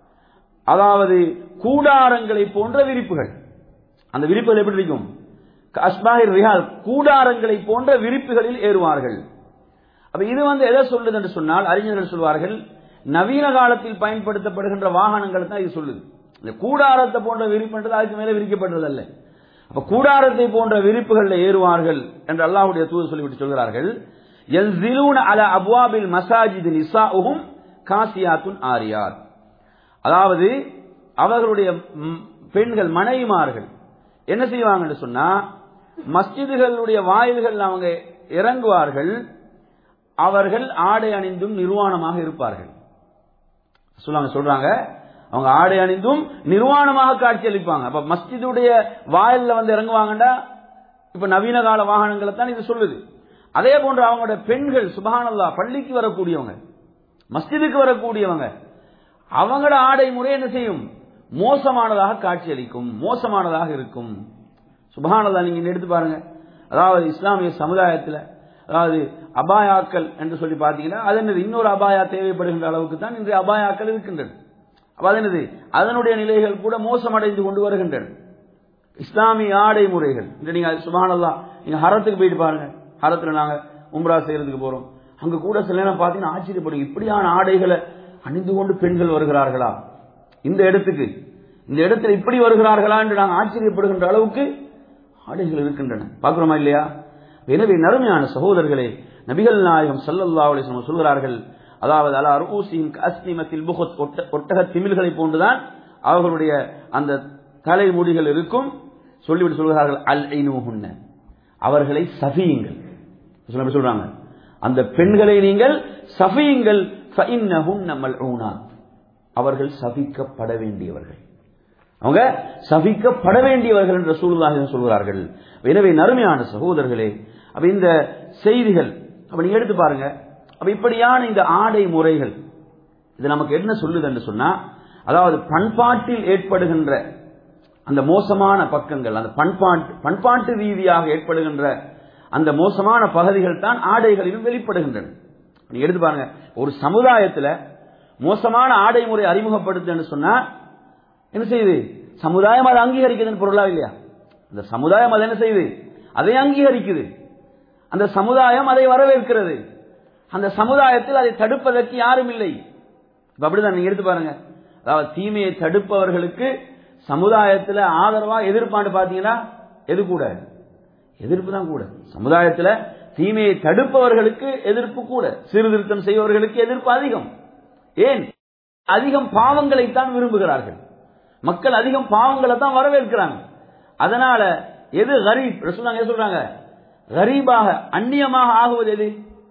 அதாவது கூடாரங்களை போன்ற விரிப்புகள் அந்த விரிப்புகள் எப்படி இருக்கும் அஸ்மாஹிர் ரிஹால் கூடாரங்களை போன்ற விரிப்புகளில் ஏறுவார்கள் அப்ப இது வந்து எதை சொல்லுது என்று சொன்னால் அறிஞர்கள் சொல்வார்கள் நவீன காலத்தில் பயன்படுத்தப்படுகின்ற வாகனங்கள் தான் இது சொல்லுது இந்த கூடாரத்தை போன்ற விரிப்புன்றது அதுக்கு மேலே விரிக்கப்பட்டதல்ல அப்ப கூடாரத்தை போன்ற விரிப்புகளில் ஏறுவார்கள் என்று அல்லாஹுடைய தூது சொல்லிவிட்டு சொல்கிறார்கள் எல்சிலூன அல அப்வாபில் மசாஜித் நிசாஉஹும் காசியாத்துன் ஆரியாத் அதாவது அவர்களுடைய ம், பெண்கள் மனைவிமார்கள் என்ன செய்வாங்கன்னு சொன்னா மஸ்ஜிதுகளுடைய வாயில்கள் அவங்க இறங்குவார்கள் அவர்கள் ஆடை அணிந்தும் நிர்வாணமாக இருப்பார்கள் சொல்லுவாங்க சொல்றாங்க அவங்க ஆடை அணிந்தும் நிர்வாணமாக காட்சியளிப்பாங்க அப்ப மஸ்ஜிதுடைய வாயில்ல வந்து இறங்குவாங்கடா இப்ப நவீன கால வாகனங்களை தான் இது சொல்லுது அதே போன்று அவங்களோட பெண்கள் சுபஹானல்லா பள்ளிக்கு வரக்கூடியவங்க மஸ்ஜிதுக்கு வரக்கூடியவங்க அவங்களோட ஆடை முறை என்ன செய்யும் மோசமானதாக காட்சியளிக்கும் மோசமானதாக இருக்கும் சுபஹானல்லா நீங்க இங்க எடுத்து பாருங்க அதாவது இஸ்லாமிய சமுதாயத்தில் அதாவது அபாயாக்கள் என்று சொல்லி பார்த்தீங்கன்னா அது என்னது இன்னொரு அபாயா தேவைப்படுகின்ற அளவுக்கு தான் இன்றைய அபாயாக்கள் இருக்கின்றன அப்ப அது என்னது அதனுடைய நிலைகள் கூட மோசமடைந்து கொண்டு வருகின்றன இஸ்லாமிய ஆடை முறைகள் இந்த நீங்க சுபஹானல்லா நீங்க ஹரத்துக்கு போயிட்டு பாருங்க ஹரத்துல நாங்க உம்ரா செய்யறதுக்கு போறோம் அங்க கூட சில நேரம் பார்த்தீங்கன்னா ஆச்சரியப்படும் இப்படியான ஆடைகளை அணிந்து கொண்டு பெண்கள் வருகிறார்களா இந்த இடத்துக்கு இந்த இடத்துல இப்படி வருகிறார்களா என்று நாங்கள் ஆச்சரியப்படுகின்ற அளவுக்கு ஆடைகள் இருக்கின்றன பார்க்கிறோமா இல்லையா எனவே நறுமையான சகோதரர்களே நபிகள் நாயகம் ஸல்லல்லாஹு அலைஹி வஸல்லம் சொல்கிறார்கள் அதாவது அலா ரூசின் அஸ்னிமத்தில் புகத் ஒட்டக திமில்களை போன்றுதான் அவர்களுடைய அந்த தலைமுடிகள் இருக்கும் சொல்லிவிட்டு சொல்கிறார்கள் அல் ஐநூஹுன்ன அவர்களை சஃபியுங்கள் சொல்ல சொல்றாங்க அந்த பெண்களை நீங்கள் சஃபியுங்கள் ஃபஇன்னஹுன்ன மல்ஊனாத் அவர்கள் சபிக்கப்பட வேண்டியவர்கள் அவங்க சபிக்கப்பட வேண்டியவர்கள் என்று சூழ்நிலை சொல்கிறார்கள் எனவே நறுமையான சகோதரர்களே அப்ப இந்த செய்திகள் அப்ப நீங்க எடுத்து பாருங்க அப்ப இப்படியான இந்த ஆடை முறைகள் இது நமக்கு என்ன சொல்லுது என்று சொன்னா அதாவது பண்பாட்டில் ஏற்படுகின்ற அந்த மோசமான பக்கங்கள் அந்த பண்பாட்டு பண்பாட்டு ரீதியாக ஏற்படுகின்ற அந்த மோசமான பகுதிகள் தான் ஆடைகளிலும் வெளிப்படுகின்றன நீங்க எடுத்து பாருங்க ஒரு சமுதாயத்துல மோசமான ஆடை முறை அறிமுகப்படுத்துன்னு சொன்னா என்ன செய்யுது சமுதாயம் அதை அங்கீகரிக்குதுன்னு பொருளா இல்லையா அந்த சமுதாயம் அதை என்ன செய்யுது அதை அங்கீகரிக்குது அந்த சமுதாயம் அதை வரவேற்கிறது அந்த சமுதாயத்தில் அதை தடுப்பதற்கு யாரும் இல்லை இப்ப அப்படிதான் நீங்க எடுத்து பாருங்க அதாவது தீமையை தடுப்பவர்களுக்கு சமுதாயத்தில் ஆதரவா எதிர்ப்பாண்டு பாத்தீங்கன்னா எது கூட எதிர்ப்பு தான் கூட சமுதாயத்தில் தீமையை தடுப்பவர்களுக்கு எதிர்ப்பு கூட சீர்திருத்தம் செய்பவர்களுக்கு எதிர்ப்பு அதிகம் ஏன் அதிகம் பாவங்களைத்தான் விரும்புகிறார்கள் மக்கள் அதிகம் பாவங்களை தான் வரவேற்கிறாங்க அதனால எது கரீப் ரசூலாங்க எது சொல்றாங்க கரீபாக அந்நியமாக ஆகுவது எது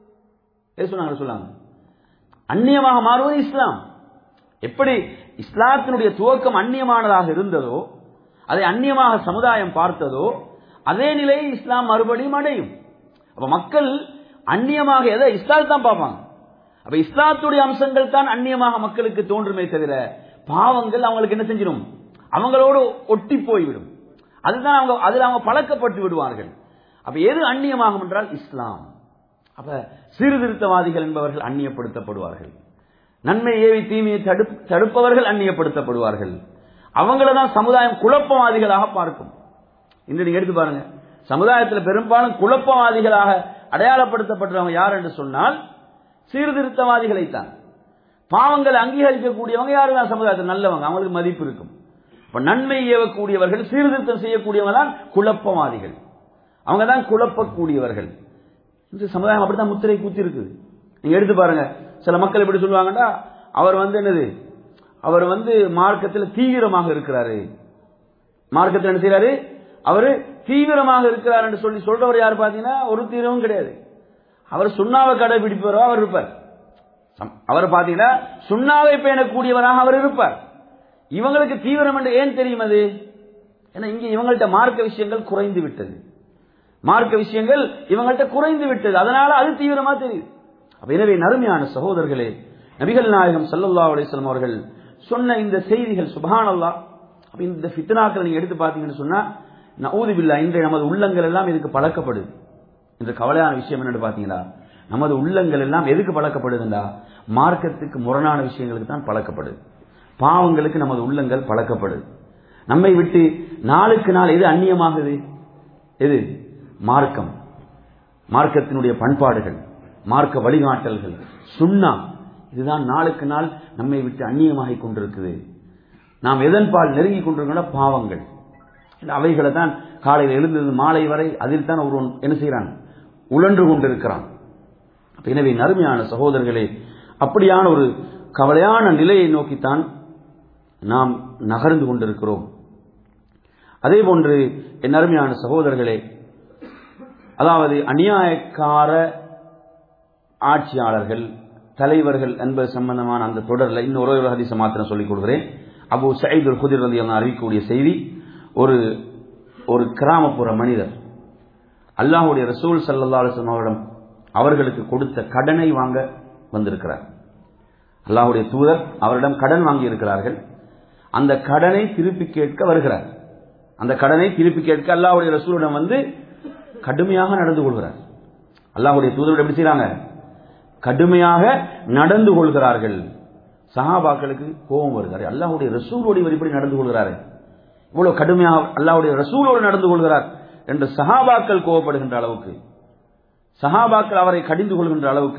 எது சொன்னாங்க சொல்லாங்க அந்நியமாக மாறுவது இஸ்லாம் எப்படி இஸ்லாத்தினுடைய துவக்கம் அந்நியமானதாக இருந்ததோ அதை அந்நியமாக சமுதாயம் பார்த்ததோ அதே நிலையை இஸ்லாம் மறுபடியும் அடையும் அப்ப மக்கள் அந்நியமாக எதை இஸ்லாம் தான் பார்ப்பாங்க அப்ப இஸ்லாத்துடைய அம்சங்கள் தான் அந்நியமாக மக்களுக்கு தோன்றுமே தவிர பாவங்கள் அவங்களுக்கு என்ன செஞ்சிடும் அவங்களோடு ஒட்டி போய்விடும் அதுதான் அவங்க அதில் அவங்க பழக்கப்பட்டு விடுவார்கள் அப்ப எது அந்நியமாகும் என்றால் இஸ்லாம் அப்ப சீர்திருத்தவாதிகள் என்பவர்கள் அந்நியப்படுத்தப்படுவார்கள் நன்மை ஏவி தீமையை தடுப்பவர்கள் அந்நியப்படுத்தப்படுவார்கள் அவங்கள தான் சமுதாயம் குழப்பவாதிகளாக பார்க்கும் இன்று நீங்க எடுத்து பாருங்க சமுதாயத்தில் பெரும்பாலும் குழப்பவாதிகளாக அடையாளப்படுத்தப்பட்டவங்க யார் என்று சொன்னால் சீர்திருத்தவாதிகளைத்தான் பாவங்களை அங்கீகரிக்கக்கூடியவங்க யாரு தான் சமுதாயத்தில் நல்லவங்க அவங்களுக்கு மதிப்பு இருக்கும் இப்ப நன்மை ஏவக்கூடியவர்கள் சீர்திருத்தம் செய்யக்கூடியவங்க தான் குழப்பவாதிகள் அவங்க தான் குழப்பக்கூடியவர்கள் இந்த சமுதாயம் அப்படித்தான் முத்திரை கூத்தி இருக்குது நீங்க எடுத்து பாருங்க சில மக்கள் எப்படி சொல்லுவாங்கன்னா அவர் வந்து என்னது அவர் வந்து மார்க்கத்தில் தீவிரமாக இருக்கிறாரு மார்க்கத்தில் என்ன செய்யறாரு அவரு தீவிரமாக இருக்கிறார் என்று சொல்லி சொல்றவர் யார் பாத்தீங்கன்னா ஒரு தீவிரமும் கிடையாது அவர் சுண்ணாவை கடைபிடிப்பவரோ அவர் இருப்பார் அவர் பாத்தீங்கன்னா சுண்ணாவை பேணக்கூடியவராக அவர் இருப்பார் இவங்களுக்கு தீவிரம் என்று ஏன் தெரியும் அது ஏன்னா இங்க இவங்கள்ட்ட மார்க்க விஷயங்கள் குறைந்து விட்டது மார்க்க விஷயங்கள் இவங்கள்ட்ட குறைந்து விட்டது அதனால அது தீவிரமா தெரியுது அப்ப எனவே நறுமையான சகோதரர்களே நபிகள் நாயகம் ஸல்லல்லாஹு அலைஹி வஸல்லம் அவர்கள் சொன்ன இந்த செய்திகள் சுபஹானல்லா அப்ப இந்த ஃபித்னாக்களை நீங்க எடுத்து பார்த்தீங்கன்னு சொன்னா நஊது பில்லா இன்றைய நமது உள்ளங்கள் எல்லாம் இதுக்கு பழக்கப்படுது இந்த கவலையான விஷயம் என்னன்னு பாத்தீங்களா நமது உள்ளங்கள் எல்லாம் எதுக்கு பழக்கப்படுதுண்டா மார்க்கத்துக்கு முரணான விஷயங்களுக்கு தான் பழக்கப்படுது பாவங்களுக்கு நமது உள்ளங்கள் பழக்கப்படுது நம்மை விட்டு நாளுக்கு நாள் எது அந்நியமாகுது எது மார்க்கம் மார்க்கத்தினுடைய பண்பாடுகள் மார்க்க வழிகாட்டல்கள் சுண்ணா இதுதான் நாளுக்கு நாள் நம்மை விட்டு அந்நியமாகிக் கொண்டிருக்குது நாம் எதன் பால் நெருங்கி கொண்டிருக்கிற பாவங்கள் அவைகளை தான் காலையில் எழுந்தது மாலை வரை அதில் தான் ஒருவன் என்ன செய்கிறான் உழன்று கொண்டிருக்கிறான் அப்ப எனவே நறுமையான சகோதரர்களே அப்படியான ஒரு கவலையான நிலையை நோக்கித்தான் நாம் நகர்ந்து கொண்டிருக்கிறோம் அதே போன்று என் அருமையான சகோதரர்களே அதாவது அநியாயக்கார ஆட்சியாளர்கள் தலைவர்கள் என்பது சம்பந்தமான அந்த தொடரில் இன்னொரு ஒரு ஹதீஸ மாத்திரம் சொல்லிக் கொடுக்கிறேன் அபு சயீதுல் குதிர் ரதி அறிவிக்கக்கூடிய செய்தி ஒரு ஒரு கிராமப்புற மனிதர் அல்லாஹுடைய ரசூல் சல்லா அலுவலம் அவரிடம் அவர்களுக்கு கொடுத்த கடனை வாங்க வந்திருக்கிறார் அல்லாஹுடைய தூதர் அவரிடம் கடன் வாங்கி இருக்கிறார்கள் அந்த கடனை திருப்பி கேட்க வருகிறார் அந்த கடனை திருப்பி கேட்க அல்லாஹுடைய ரசூலிடம் வந்து கடுமையாக நடந்து கொள்கிறார் அல்லாஹுடைய தூதரோடு எப்படி செய்யறாங்க கடுமையாக நடந்து கொள்கிறார்கள் சஹாபாக்களுக்கு கோபம் வருகிறார் அல்லாஹுடைய ரசூலோடு இவர் இப்படி நடந்து கொள்கிறாரு இவ்வளவு கடுமையாக அல்லாஹுடைய ரசூலோடு நடந்து கொள்கிறார் என்று சஹாபாக்கள் கோபப்படுகின்ற அளவுக்கு சஹாபாக்கள் அவரை கடிந்து கொள்கின்ற அளவுக்கு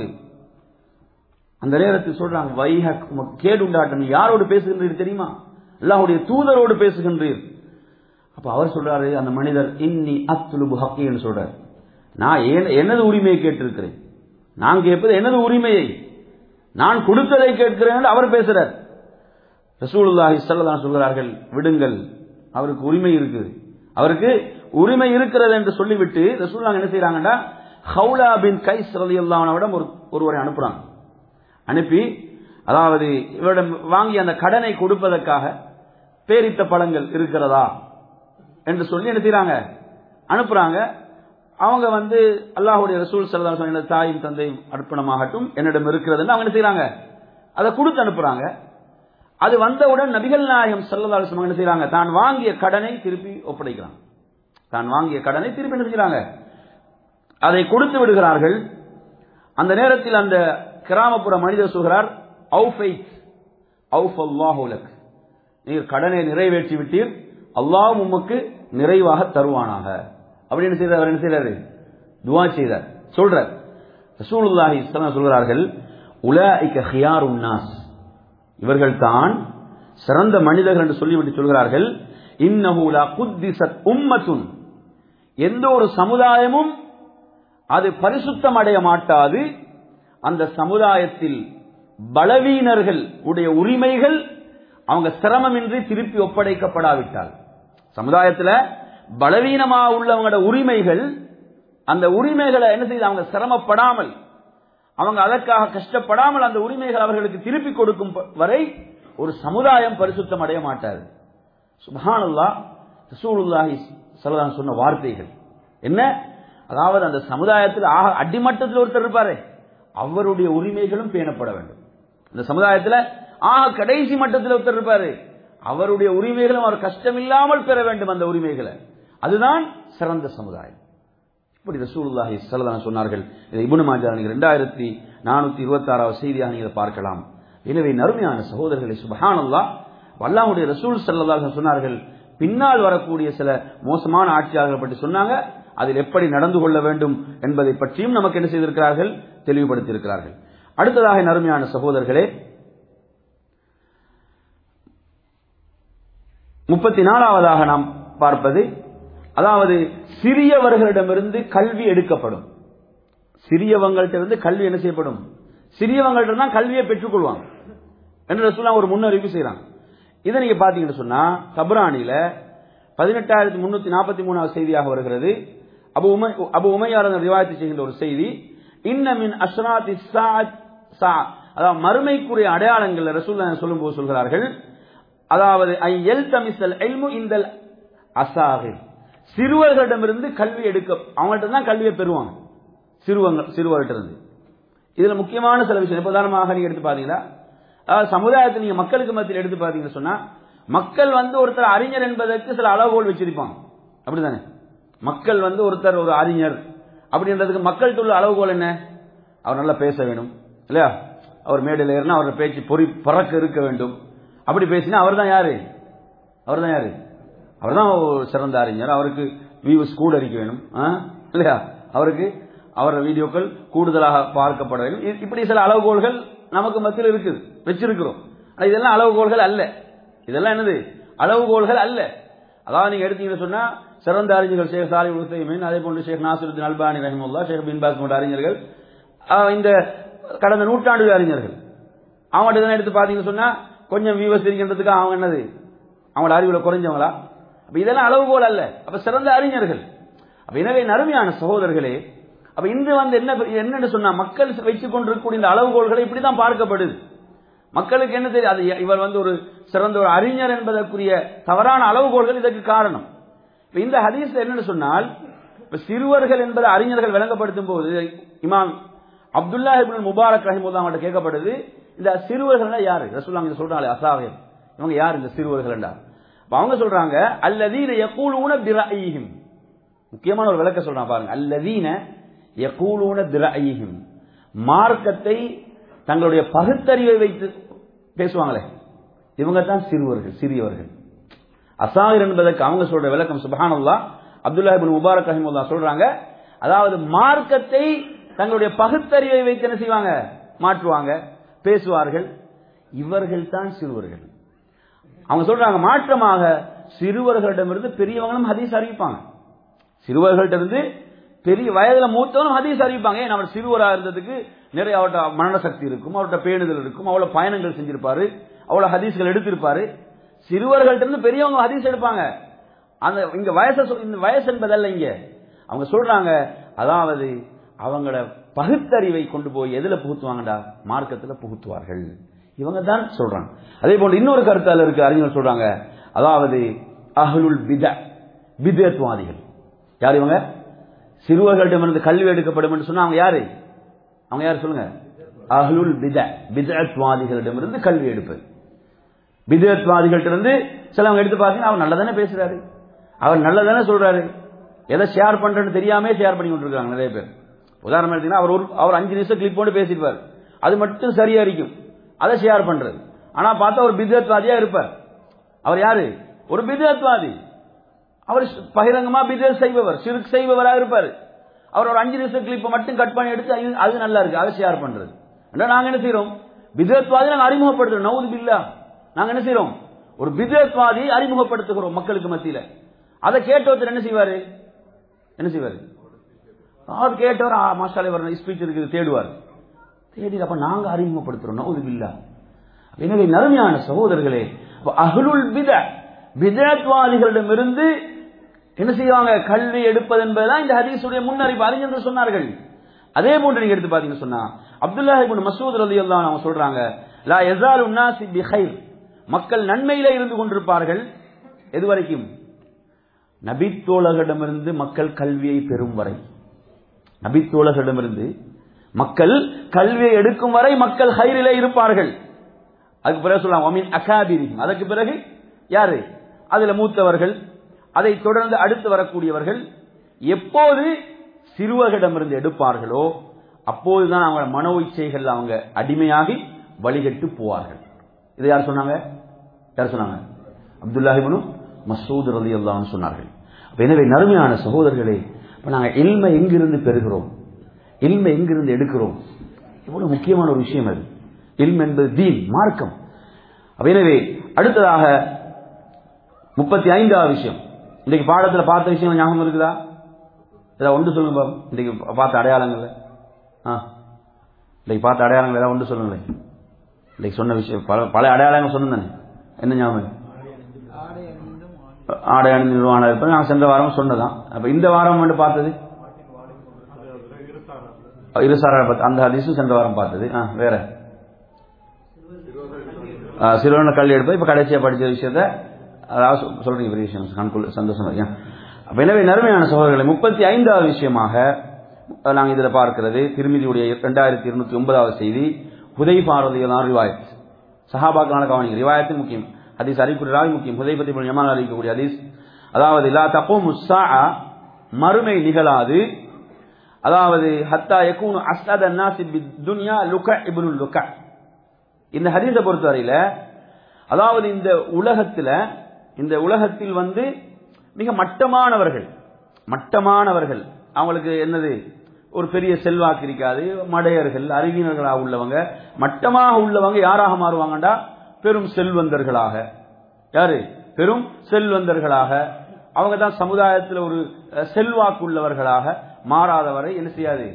அந்த நேரத்தில் சொல்றாங்க வைஹக் கேடு உண்டாட்டம் யாரோடு பேசுகின்றீர் தெரியுமா அல்லாஹுடைய தூதரோடு பேசுகின்றீர் அப்ப அவர் சொல்றாரு அந்த மனிதர் இன்னி அத்துலுபு ஹக்கின்னு சொல்றார் நான் எனது உரிமையை கேட்டிருக்கிறேன் நான் கேட்பது எனது உரிமையை நான் கொடுத்ததை கேட்கிறேன் என்று அவர் பேசுறார் ரசூலுல்லாஹி ஸல்லல்லாஹு சொல்கிறார்கள் விடுங்கள் அவருக்கு உரிமை இருக்குது அவருக்கு உரிமை இருக்கிறது என்று சொல்லிவிட்டு ரசூலுல்லாஹ் என்ன செய்யறாங்கன்னா ஹவுலா பின் கைஸ் ரலியல்லாஹு ஒரு ஒருவரை அனுப்புறாங்க அனுப்பி அதாவது இவரிடம் வாங்கி அந்த கடனை கொடுப்பதற்காக பேரித்த பழங்கள் இருக்கிறதா என்று சொல்லி என்ன செய்யறாங்க அனுப்புறாங்க அவங்க வந்து அல்லாஹுடைய ரசூல் சல்லா எனது தாயும் தந்தையும் அர்ப்பணமாகட்டும் என்னிடம் இருக்கிறதுன்னு அவங்க என்ன செய்யறாங்க அதை கொடுத்து அனுப்புறாங்க அது வந்தவுடன் நபிகள் நாயகம் சல்லா என்ன செய்யறாங்க தான் வாங்கிய கடனை திருப்பி ஒப்படைக்கிறான் தான் வாங்கிய கடனை திருப்பி என்ன செய்யறாங்க அதை கொடுத்து விடுகிறார்கள் அந்த நேரத்தில் அந்த கிராமப்புற மனிதர் சொல்கிறார் நீர் கடனை நிறைவேற்றி விட்டீர் அல்லாஹ் உமக்கு நிறைவாக தருவானாக அப்படின்னு செய்தார் அவர் என்ன செய்யறாரு துவா செய்தார் சொல்றார் ரசூலுல்லாஹி சொல்கிறார்கள் உலாஇக ஹியாருன் நாஸ் இவர்கள் தான் சிறந்த மனிதர்கள் என்று சொல்லிவிட்டு சொல்கிறார்கள் இன்னஹு லா குத்திசத் உம்மத்துன் எந்த ஒரு சமுதாயமும் அது பரிசுத்தம் அடைய மாட்டாது அந்த சமுதாயத்தில் பலவீனர்கள் உடைய உரிமைகள் அவங்க சிரமமின்றி திருப்பி ஒப்படைக்கப்படாவிட்டால் சமுதாயத்தில் பலவீனமா உள்ளவங்களோட உரிமைகள் அந்த உரிமைகளை என்ன செய்து அவங்க சிரமப்படாமல் அவங்க அதற்காக கஷ்டப்படாமல் அந்த உரிமைகள் அவர்களுக்கு திருப்பி கொடுக்கும் வரை ஒரு சமுதாயம் பரிசுத்தம் அடைய மாட்டாது சுபஹானுல்லா ரசூலுல்லாஹி சலதான் சொன்ன வார்த்தைகள் என்ன அதாவது அந்த சமுதாயத்தில் ஆக அடிமட்டத்தில் ஒருத்தர் இருப்பாரு அவருடைய உரிமைகளும் பேணப்பட வேண்டும் இந்த சமுதாயத்தில் ஆக கடைசி மட்டத்தில் ஒருத்தர் இருப்பாரு அவருடைய உரிமைகளும் அவர் கஷ்டமில்லாமல் பெற வேண்டும் அந்த உரிமைகளை அதுதான் சிறந்த சமுதாயம் இப்படி ரசூலுல்லாஹி சல்லல்லாஹு சொன்னார்கள் இதை இப்னு மாஜா நீங்க ரெண்டாயிரத்தி நானூத்தி இருபத்தி ஆறாவது செய்தியாக நீங்கள் பார்க்கலாம் எனவே நறுமையான சகோதரர்களை சுபஹானல்லாஹ் வல்லாஹுடைய ரசூல் சல்லல்லாஹு சொன்னார்கள் பின்னால் வரக்கூடிய சில மோசமான ஆட்சியாளர்கள் பற்றி சொன்னாங்க அதில் எப்படி நடந்து கொள்ள வேண்டும் என்பதை பற்றியும் நமக்கு என்ன செய்திருக்கிறார்கள் தெளிவுபடுத்தியிருக்கிறார்கள் அடுத்ததாக நறுமையான சகோதரர்களே முப்பத்தி நாலாவதாக நாம் பார்ப்பது அதாவது சிறியவர்களிடமிருந்து கல்வி எடுக்கப்படும் சிறியவங்கள்ட்ட இருந்து கல்வி என்ன செய்யப்படும் சிறியவங்கள்ட்ட தான் கல்வியை பெற்றுக்கொள்வாங்க என்று சொல்லலாம் ஒரு முன்னறிவு செய்யறாங்க இதை நீங்க பாத்தீங்கன்னு சொன்னா கபரானில பதினெட்டாயிரத்தி முன்னூத்தி நாற்பத்தி மூணாவது செய்தியாக வருகிறது அபு உமை அபு உமையார் ரிவாயத்து செய்கின்ற ஒரு செய்தி இன்னமின் அஸ்ராத் அதாவது மறுமைக்குரிய அடையாளங்கள் ரசூல் சொல்லும் போது சொல்கிறார்கள் அதாவது ஐ எல் தமிசல் எல்மு இந்தல் அசாகிர் சிறுவர்களிடமிருந்து கல்வி எடுக்க அவங்கள்ட்ட தான் கல்வியை பெறுவாங்க சிறுவங்க சிறுவர்கிட்ட இருந்து இதுல முக்கியமான சில விஷயம் இப்ப உதாரணமாக நீங்க எடுத்து பாத்தீங்களா அதாவது சமுதாயத்தில் நீங்க மக்களுக்கு மத்தியில் எடுத்து பாத்தீங்கன்னு சொன்னா மக்கள் வந்து ஒருத்தர் அறிஞர் என்பதற்கு சில அளவுகோல் வச்சிருப்பாங்க அப்படிதானே மக்கள் வந்து ஒருத்தர் ஒரு அறிஞர் அப்படின்றதுக்கு மக்கள்கிட்ட உள்ள அளவுகோல் என்ன அவர் நல்லா பேச வேணும் இல்லையா அவர் மேடையில் ஏறினா அவரோட பேச்சு பொறி பறக்க இருக்க வேண்டும் அப்படி பேசினா அவர் தான் யாரு அவர் தான் யாரு அவர் தான் சிறந்த அறிஞர் அவருக்கு வியூஸ் கூட இருக்க வேணும் ஆ? இல்லையா அவருக்கு அவரோட வீடியோக்கள் கூடுதலாக பார்க்கப்பட வேண்டும் இ- இப்படி சில அளவுகோல்கள் நமக்கு மத்தியில் இருக்குது வச்சிருக்கிறோம் ஆனா இதெல்லாம் அளவுகோல்கள் அல்ல இதெல்லாம் என்னது அளவுகோல்கள் அல்ல அதாவது நீங்க எடுத்தீங்கன்னு சொன்னா சிறந்த அறிஞர்கள் ஷேக் சாலி உசைமின் அதே போன்று ஷேக் நாசிருத்தின் அல்பானி ரஹிமுல்லா ஷேக் பின் பாஸ் போன்ற அறிஞர்கள் ஆஹ் இந்த கடந்த நூற்றாண்டு அறிஞர்கள் அவங்கள்ட்ட இதெல்லாம் எடுத்து பாத்தீங்கன்னு சொன்னா கொஞ்சம் வியூவர்ஸ் இருக்கின்றதுக்கு அவங்க என்னது அவங்களோட அறிவுல குறைஞ்சவங்களா அப்ப இதெல்லாம் அளவுகோல் அல்ல அப்ப சிறந்த அறிஞர்கள் அப்ப எனவே நறுமையான சகோதரர்களே அப்ப இன்று வந்து என்ன என்னன்னு சொன்னா மக்கள் வைத்துக் கொண்டிருக்கக்கூடிய இந்த அளவுகோல்களை இப்படிதான் பார்க்கப்படுது மக்களுக்கு என்ன தெரியும் அது இவர் வந்து ஒரு சிறந்த ஒரு அறிஞர் என்பதற்குரிய தவறான அளவுகோல்கள் இதற்கு காரணம் இப்ப இந்த ஹதீஸ் என்னன்னு சொன்னால் இப்ப சிறுவர்கள் என்பதை அறிஞர்கள் விளங்கப்படுத்தும் போது இமாம் அப்துல்லா இப்னு முபாரக் ரஹிமுல்லா அவங்கள்ட்ட கேட்கப்படுது இந்த சிறுவர்கள் யாரு ரசூலுல்லாஹ் இங்க சொல்றாங்களே அசாவியர் இவங்க யார் இந்த சிறுவர்கள் அப்ப அவங்க சொல்றாங்க அல்லதீன யகூலூன பிரஐஹிம் முக்கியமான ஒரு விளக்க சொல்றான் பாருங்க அல்லதீன யகூலூன பிரஐஹிம் மார்க்கத்தை தங்களுடைய பகுத்தறிவை வைத்து பேசுவாங்களே இவங்க தான் சிறுவர்கள் சிறியவர்கள் அசாகிர் என்பதற்கு அவங்க சொல்ற விளக்கம் சுபஹானல்லா அப்துல்லா இபின் முபாரக் ரஹிமுல்லா சொல்றாங்க அதாவது மார்க்கத்தை தங்களுடைய பகுத்தறிவை வைத்து என்ன செய்வாங்க மாற்றுவாங்க பேசுவார்கள் இவர்கள் தான் சிறுவர்கள் அவங்க சொல்றாங்க மாற்றமாக சிறுவர்களிடமிருந்து பெரியவங்களும் ஹதீஸ் அறிவிப்பாங்க சிறுவர்கள்ட்ட இருந்து பெரிய வயதுல மூத்தவனும் ஹதீஸ் அறிவிப்பாங்க ஏன் அவர் சிறுவராக இருந்ததுக்கு நிறைய அவர்கிட்ட மரண சக்தி இருக்கும் அவர்கிட்ட பேணுதல் இருக்கும் அவ்வளவு பயணங்கள் செஞ்சிருப்பாரு அவ்வளவு ஹதீஸ்கள் எடுத்திருப்பாரு சிறுவர்கள்ட்ட இருந்து பெரியவங்க ஹதீஸ் எடுப்பாங்க அந்த இங்க வயசு சொல்- இந்த வயசு என்பதல்ல இங்க அவங்க சொல்றாங்க அதாவது அவங்களோட பகுத்தறிவை கொண்டு போய் எதுல புகுத்துவாங்கடா மார்க்கத்துல புகுத்துவார்கள் இவங்க தான் சொல்றாங்க அதே போன்று இன்னொரு கருத்தால இருக்கு அறிஞர் சொல்றாங்க அதாவது அஹ்லுல் பித பிதத்வாதிகள் யார் இவங்க சிறுவர்களிடமிருந்து கல்வி எடுக்கப்படும் என்று சொன்னா அவங்க யாரு அவங்க யாரு சொல்லுங்க அஹ்லுல் பித பிதத்வாதிகளிடமிருந்து கல்வி எடுப்பது பிதத்வாதிகள்ட்ட இருந்து சிலவங்க எடுத்து பார்த்தீங்கன்னா அவர் நல்லதானே பேசுறாரு அவர் நல்லதானே சொல்றாரு எதை ஷேர் பண்றேன்னு தெரியாம ஷேர் பண்ணி கொண்டிருக்காங்க நிறைய பேர் உதாரணம் எடுத்தீங்கன்னா அவர் ஒரு அவர் அஞ்சு நிமிஷம் கிளிப் போட்டு பேசியிருப்பார் அது மட்டும் சரியா இருக்கும் அதை ஷேர் பண்றது ஆனா பார்த்தா ஒரு பிதத்வாதியா இருப்பார் அவர் யாரு ஒரு பிதத்வாதி அவர் பகிரங்கமா பிதத் செய்பவர் சிறுக் செய்பவராக இருப்பார் அவர் ஒரு அஞ்சு நிமிஷம் கிளிப்பை மட்டும் கட் பண்ணி எடுத்து அது- அது நல்லா இருக்கு அதை ஷேர் பண்றது ஆனா நாங்க என்ன செய்யறோம் பிதத்வாதி நாங்க அறிமுகப்படுத்துறோம் நவுது பில்லா நாங்க என்ன செய்யறோம் ஒரு பிதத்வாதியை அறிமுகப்படுத்துகிறோம் மக்களுக்கு மத்தியில அதை கேட்ட ஒருத்தர் என்ன செய்வாரு என்ன செய்வாரு அவர் கேட்டவர் ஆ, மாஷாலே வர ஸ்பீச் இருக்குது தேடுவார் தேடி அப்ப நாங்க அறிமுகப்படுத்துறோம் நவுது பில்லா எனவே நறுமையான சகோதரர்களே அப்ப அஹ்லுல் பித பிதத்வாதிகளிடமிருந்து என்ன செய்வாங்க கல்வி எடுப்பது என்பதுதான் இந்த ஹதீஸுடைய முன்னறிவு அறிஞர்கள் சொன்னார்கள் அதே போன்று நீங்க எடுத்து பாத்தீங்கன்னு சொன்னா அப்துல்லா இப்னு மசூத் ரலியல்லாஹு அன்ஹு அவங்க சொல்றாங்க லா யஸாலு الناس بخير மக்கள் நன்மையிலே இருந்து கொண்டிருப்பார்கள் எது வரைக்கும் நபித்தோழர்களிடமிருந்து மக்கள் கல்வியை பெறும் வரை நபித்தோழர்களிடமிருந்து மக்கள் கல்வியை எடுக்கும் வரை மக்கள் ஹைரிலே இருப்பார்கள் அதுக்கு பிறகு சொல்லலாம் ஒமின் அகாபிரி அதற்கு பிறகு யாரு அதுல மூத்தவர்கள் அதை தொடர்ந்து அடுத்து வரக்கூடியவர்கள் எப்போது சிறுவர்களிடமிருந்து எடுப்பார்களோ அப்போதுதான் அவங்க மனோ இச்சைகள் அவங்க அடிமையாகி வழிகட்டு போவார்கள் இதை யார் சொன்னாங்க யார் சொன்னாங்க அப்துல்லாஹிபனு மசூத் ரலி அல்லான்னு சொன்னார்கள் அப்ப எனவே நறுமையான சகோதரர்களே இப்ப நாங்க இல்மை எங்கிருந்து பெறுகிறோம் இல்மை எங்கிருந்து எடுக்கிறோம் எவ்வளவு முக்கியமான ஒரு விஷயம் அது இல்ம் என்பது தீன் மார்க்கம் அப்ப எனவே அடுத்ததாக முப்பத்தி ஐந்தாவது விஷயம் இன்னைக்கு பாடத்துல பார்த்த விஷயம் ஞாபகம் இருக்குதா ஏதாவது ஒன்று சொல்லுங்க பாப்போம். இன்னைக்கு பார்த்த அடையாளங்கள்ல ஆ இன்னைக்கு பார்த்த அடையாளங்கள் ஏதாவது ஒன்று சொல்லுங்களேன் இன்னைக்கு சொன்ன விஷயம் பல பல அடையாளங்கள் சொன்னேன் என்ன ஞாபகம் ஆடை அணிந்துவான இருப்பது நான் சென்ற வாரம் சொன்னதான் அப்ப இந்த வாரம் வந்து பார்த்தது இருசார அந்த ஹதீஸும் சென்ற வாரம் பார்த்தது ஆ, வேற ஆ, சிறுவன கல்வி எடுப்பது இப்ப கடைசியா படிச்ச விஷயத்த அதாவது சொல்- சொல்றீங்க பெரிய விஷயம் கண்குள் சந்தோஷமா இருக்கு அப்ப எனவே நறுமையான சகோதரர்களை முப்பத்தி ஐந்தாவது விஷயமாக நாங்கள் இதில் பார்க்கிறது திருமதியுடைய இரண்டாயிரத்தி இருநூத்தி ஒன்பதாவது செய்தி ஹுதை பாரதியதான் ரிவாயத் சஹாபாக்கான கவனிங்க ரிவாயத்து முக்கியம் ஹதீஸ் அறிவிக்கூடிய ராவி முக்கியம் ஹுதை பத்தி யமான் அறிவிக்கக்கூடிய ஹதீஸ் அதாவது லா தப்போ முஸ்ஸா மறுமை நிகழாது அதாவது ஹத்தா யகூனு அஸ்அத அன்னாசி பித்துன்யா லுக இப்னுல் லுக இந்த ஹதீஸை பொறுத்தவரையில அதாவது இந்த உலகத்துல இந்த உலகத்தில் வந்து மிக மட்டமானவர்கள் மட்டமானவர்கள் அவங்களுக்கு என்னது ஒரு பெரிய செல்வாக்கு இருக்காது மடையர்கள் அறிவியர்களாக உள்ளவங்க மட்டமாக உள்ளவங்க யாராக மாறுவாங்கடா பெரும் செல்வந்தர்களாக யாரு பெரும் செல்வந்தர்களாக அவங்க தான் சமுதாயத்தில் ஒரு அஹ், செல்வாக்கு உள்ளவர்களாக மாறாதவரை என்ன செய்யாது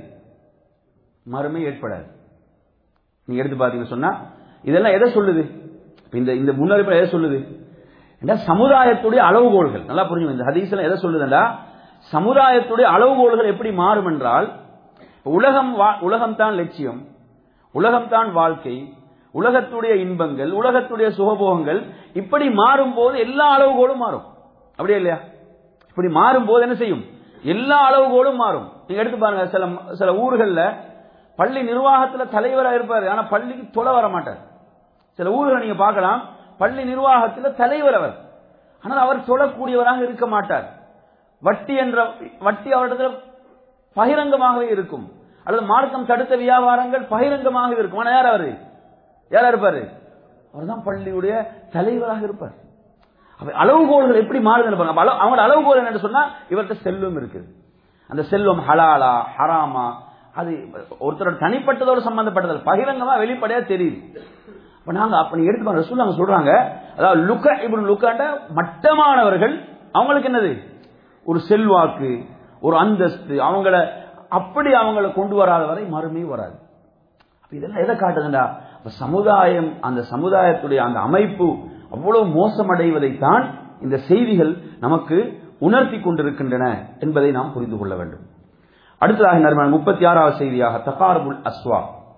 மறுமை ஏற்படாது நீங்க எடுத்து பாத்தீங்கன்னு சொன்னா இதெல்லாம் எதை சொல்லுது இப்ப இந்த இந்த முன்னறிப்பு எதை சொல்லுது ஏன்னா சமுதாயத்துடைய அளவுகோல்கள் நல்லா புரிஞ்சுங்க இந்த ஹதீஸ்ல எதை சொல்லுதுன்னா சமுதாயத்துடைய அளவுகோல்கள் எப்படி மாறும் என்றால் உலகம் வா- உலகம் தான் லட்சியம் உலகம் தான் வாழ்க்கை உலகத்துடைய இன்பங்கள் உலகத்துடைய சுகபோகங்கள் இப்படி மாறும் போது எல்லா அளவுகோலும் மாறும் அப்படியே இல்லையா இப்படி மாறும் போது என்ன செய்யும் எல்லா அளவுகோலும் மாறும் நீங்க எடுத்து பாருங்க சில சில ஊர்கள்ல பள்ளி நிர்வாகத்துல தலைவரா இருப்பாரு ஆனா பள்ளிக்கு தொலை வர மாட்டார் சில ஊர்களை நீங்க பார்க்கலாம் பள்ளி நிர்வாகத்துல தலைவர் அவர் ஆனால் அவர் தொழக்கூடியவராக இருக்க மாட்டார் வட்டி என்ற வட்டி அவரிடத்தில் பகிரங்கமாகவே இருக்கும் அல்லது மார்க்கம் தடுத்த வியாபாரங்கள் பகிரங்கமாகவே இருக்கும் ஆனா யார் அவரு யாரா இருப்பாரு அவர்தான் பள்ளியுடைய தலைவராக இருப்பார் அப்ப அளவுகோல்கள் எப்படி மாறுதுன்னு பாருங்க அப்ப அளவு- அவங்களோட அளவுகோல் என்னன்னு சொன்னா இவர்கிட்ட செல்வம் இருக்குது அந்த செல்வம் ஹலாலா ஹராமா அது ஒருத்தரோட தனிப்பட்டதோட சம்பந்தப்பட்டது பகிரங்கமா வெளிப்படையா தெரியுது அப்ப நாங்க அப்ப நீங்க எடுத்து பாருங்க ரசூலுல்லாஹ் சொல்றாங்க அதாவது லுக்க இப்படி லுக்காண்ட மட்டமானவர்கள் அவங்களுக்கு என்னது ஒரு செல்வாக்கு ஒரு அந்தஸ்து அவங்கள அப்படி அவங்கள கொண்டு வராத வரை மறுமை வராது அப்ப இதெல்லாம் எதை காட்டுதுண்டா அப்ப சமுதாயம் அந்த சமுதாயத்துடைய அந்த அமைப்பு அவ்வளவு மோசமடைவதைத்தான் இந்த செய்திகள் நமக்கு உணர்த்தி கொண்டிருக்கின்றன என்பதை நாம் புரிந்து கொள்ள வேண்டும் அடுத்ததாக நறுமணம் முப்பத்தி ஆறாவது செய்தியாக தகாரபுல் அஸ்வா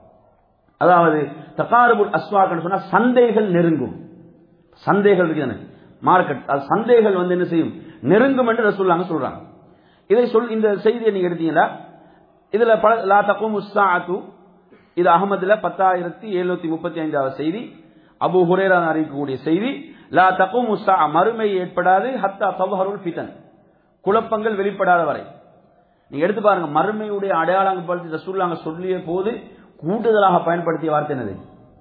அதாவது தகாரபுல் அஸ்வாக்னு சொன்னா சந்தைகள் நெருங்கும் சந்தைகள் இருக்குதானே மார்க்கெட் அது சந்தைகள் வந்து என்ன செய்யும் நெருங்கும் என்று ரசூலுல்லாஹ் சொல்றாங்க இதை சொல் இந்த செய்தியை நீங்க எடுத்தீங்கன்னா இதுல பல லா தகும் உஸ்ஸாஅத்து இது அகமதுல பத்தாயிரத்தி எழுநூத்தி முப்பத்தி ஐந்தாவது செய்தி அபு ஹுரேரா அறிவிக்கக்கூடிய செய்தி லா தகும் உஸ்ஸா மறுமை ஏற்படாது ஹத்தா தவஹருல் ஃபிதன் குழப்பங்கள் வெளிப்படாத வரை நீங்க எடுத்து பாருங்க மறுமையுடைய அடையாளங்கள் பற்றி ரசூலுல்லாஹ் சொல்லிய போது கூடுதலாக பயன்படுத்திய வார்த்தை என்னது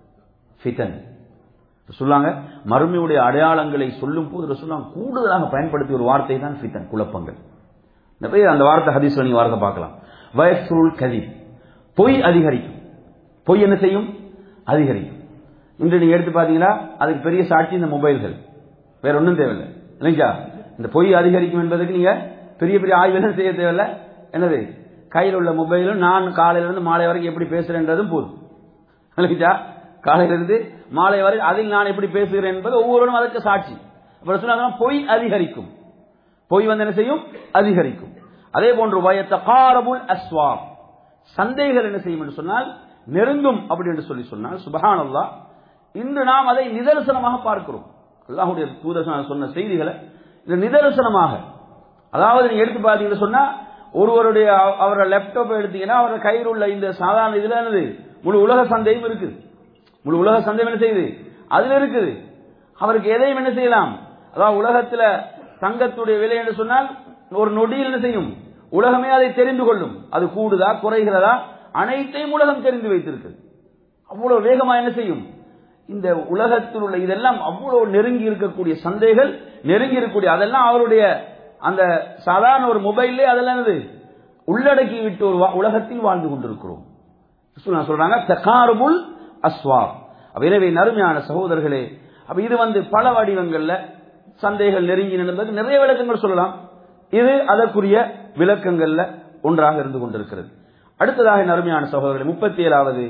ஃபிதன் சொல்லாங்க மறுமையுடைய அடையாளங்களை சொல்லும் போது ரசூலுல்லாஹ் கூடுதலாக பயன்படுத்திய ஒரு வார்த்தை தான் ஃபிதன் குழப்பங்கள் நிறைய அந்த வார்த்தை ஹதீஸ்ல நீங்க வார்த்தை பார்க்கலாம் வயசுருள் கதி பொய் அதிகரிக்கும் பொய் என்ன செய்யும் அதிகரிக்கும் இன்று நீங்க எடுத்து பாத்தீங்கன்னா அதுக்கு பெரிய சாட்சி இந்த மொபைல்கள் வேற ஒன்றும் தேவையில்லை இல்லைங்களா இந்த பொய் அதிகரிக்கும் என்பதற்கு நீங்க பெரிய பெரிய ஆய்வுகள் செய்ய தேவையில்லை என்னது கையில் உள்ள மொபைலும் நான் காலையில இருந்து மாலை வரைக்கும் எப்படி பேசுறேன்றதும் போதும் இல்லைங்களா காலையில இருந்து மாலை வரை அதில் நான் எப்படி பேசுகிறேன் என்பது ஒவ்வொருவரும் அதற்கு சாட்சி அப்புறம் சொன்னா பொய் அதிகரிக்கும் பொய் வந்து என்ன செய்யும் அதிகரிக்கும் அதே போன்று வயத்த காரபுல் அஸ்வாப் சந்தைகள் என்ன செய்யும் என்று சொன்னால் நெருங்கும் அப்படி என்று சொல்லி சொன்னால் சுபஹானல்லாஹ் இன்று நாம் அதை நிதர்சனமாக பார்க்கிறோம் அல்லாஹ்வுடைய தூதர் சொன்ன செய்திகளை இந்த நிதர்சனமாக அதாவது நீங்க எடுத்து பார்த்தீங்கன்னு சொன்னா ஒருவருடைய அவ- அவரோட லேப்டாப் எடுத்தீங்கன்னா அவரோட கையில் உள்ள இந்த சாதாரண இதுல என்னது முழு உலக சந்தையும் இருக்குது முழு உலக சந்தையும் என்ன செய்யுது அதுல இருக்குது அவருக்கு எதையும் என்ன செய்யலாம் அதாவது உலகத்துல தங்கத்துடைய விலை என்று சொன்னால் ஒரு நொடியில் என்ன செய்யும் உலகமே அதை தெரிந்து கொள்ளும் அது கூடுதா குறைகிறதா அனைத்தையும் உலகம் தெரிந்து வைத்திருக்கிறது அவ்வளவு வேகமா என்ன செய்யும் இந்த உலகத்தில் உள்ள இதெல்லாம் அவ்வளவு நெருங்கி இருக்கக்கூடிய சந்தைகள் நெருங்கி இருக்கக்கூடிய அதெல்லாம் அவருடைய அந்த சாதாரண ஒரு மொபைல்லே அதெல்லாம் என்னது உள்ளடக்கி விட்டு ஒரு வா- உலகத்தில் வாழ்ந்து கொண்டிருக்கிறோம் ரசூலுல்லாஹ் சொல்றாங்க தகாருபுல் அஸ்வாப் அப்ப எனவே நறுமையான சகோதரர்களே அப்ப இது வந்து பல வடிவங்கள்ல சந்தைகள் நெருங்கி நின்றதுக்கு நிறைய விளக்கங்கள் சொல்லலாம் இது அதற்குரிய விளக்கங்கள்ல ஒன்றாக இருந்து கொண்டிருக்கிறது அடுத்ததாக நறுமையான சகோதரர்களே முப்பத்தி ஏழாவது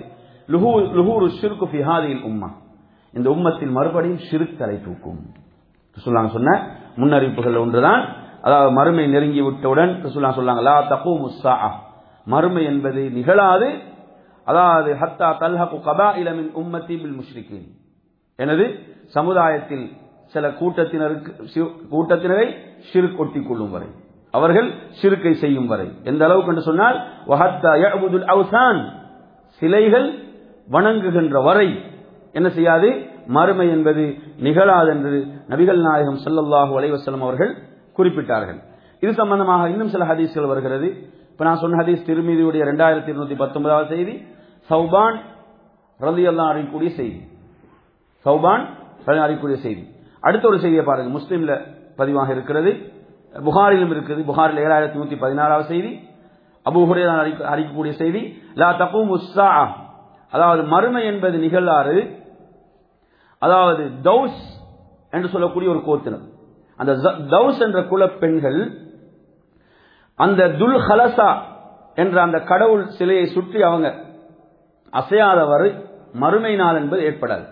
லுஹூரு ஷிர்கு ஃபி ஹாதில் உம்மா இந்த உம்மத்தில் மறுபடியும் ஷிர்க் தலை தூக்கும் ரசூலுல்லாஹ் சொன்ன முன்னறிவிப்புகள் ஒன்றுதான் அதாவது மறுமை நெருங்கி விட்டவுடன் ரசூலுல்லாஹ் சொல்லாங்க லா தகூமு ஸாஅ மறுமை என்பது நிகழாது அதாவது ஹத்தா தல்ஹகு கபாயில மின் உம்மத்தி பில் முஷ்ரிகீன் எனது சமுதாயத்தில் சில கூட்டத்தினருக்கு ஷி- கூட்டத்தினரை ஷிர்க் ஒட்டிக் கொள்ளும் வரை அவர்கள் சிறுக்கை செய்யும் வரை எந்த அளவுக்கு என்று சொன்னால் வஹத்தா யஅபுதுல் அவ்சான் சிலைகள் வணங்குகின்ற வரை என்ன செய்யாது மறுமை என்பது நிகழாது என்று நபிகள் நாயகம் ஸல்லல்லாஹு அலைஹி வஸல்லம் அவர்கள் குறிப்பிட்டார்கள் இது சம்பந்தமாக இன்னும் சில ஹதீஸ்கள் வருகிறது இப்ப நான் சொன்ன ஹதீஸ் திருமீதியுடைய இரண்டாயிரத்தி இருநூத்தி பத்தொன்பதாவது செய்தி சௌபான் ரலியல்லாஹு அறியக்கூடிய செய்தி சௌபான் ரலியல்லாஹு அறியக்கூடிய செய்தி அடுத்த ஒரு செய்தியை பாருங்க முஸ்லிம்ல பதிவாக இருக்கிறது புகாரிலும் இருக்குது புகாரில் ஏழாயிரத்தி நூத்தி பதினாறாவது செய்தி அபூ ஹுரேரா அறிக்க- அறிக்கக்கூடிய செய்தி லா தகும் உஸ்ஸா அதாவது மறுமை என்பது நிகழாறு அதாவது தௌஸ் என்று சொல்லக்கூடிய ஒரு கோத்தினர் அந்த ஜ- தௌஸ் என்ற குல பெண்கள் அந்த துல் ஹலசா என்ற அந்த கடவுள் சிலையை சுற்றி அவங்க அசையாதவரை மறுமை நாள் என்பது ஏற்படாது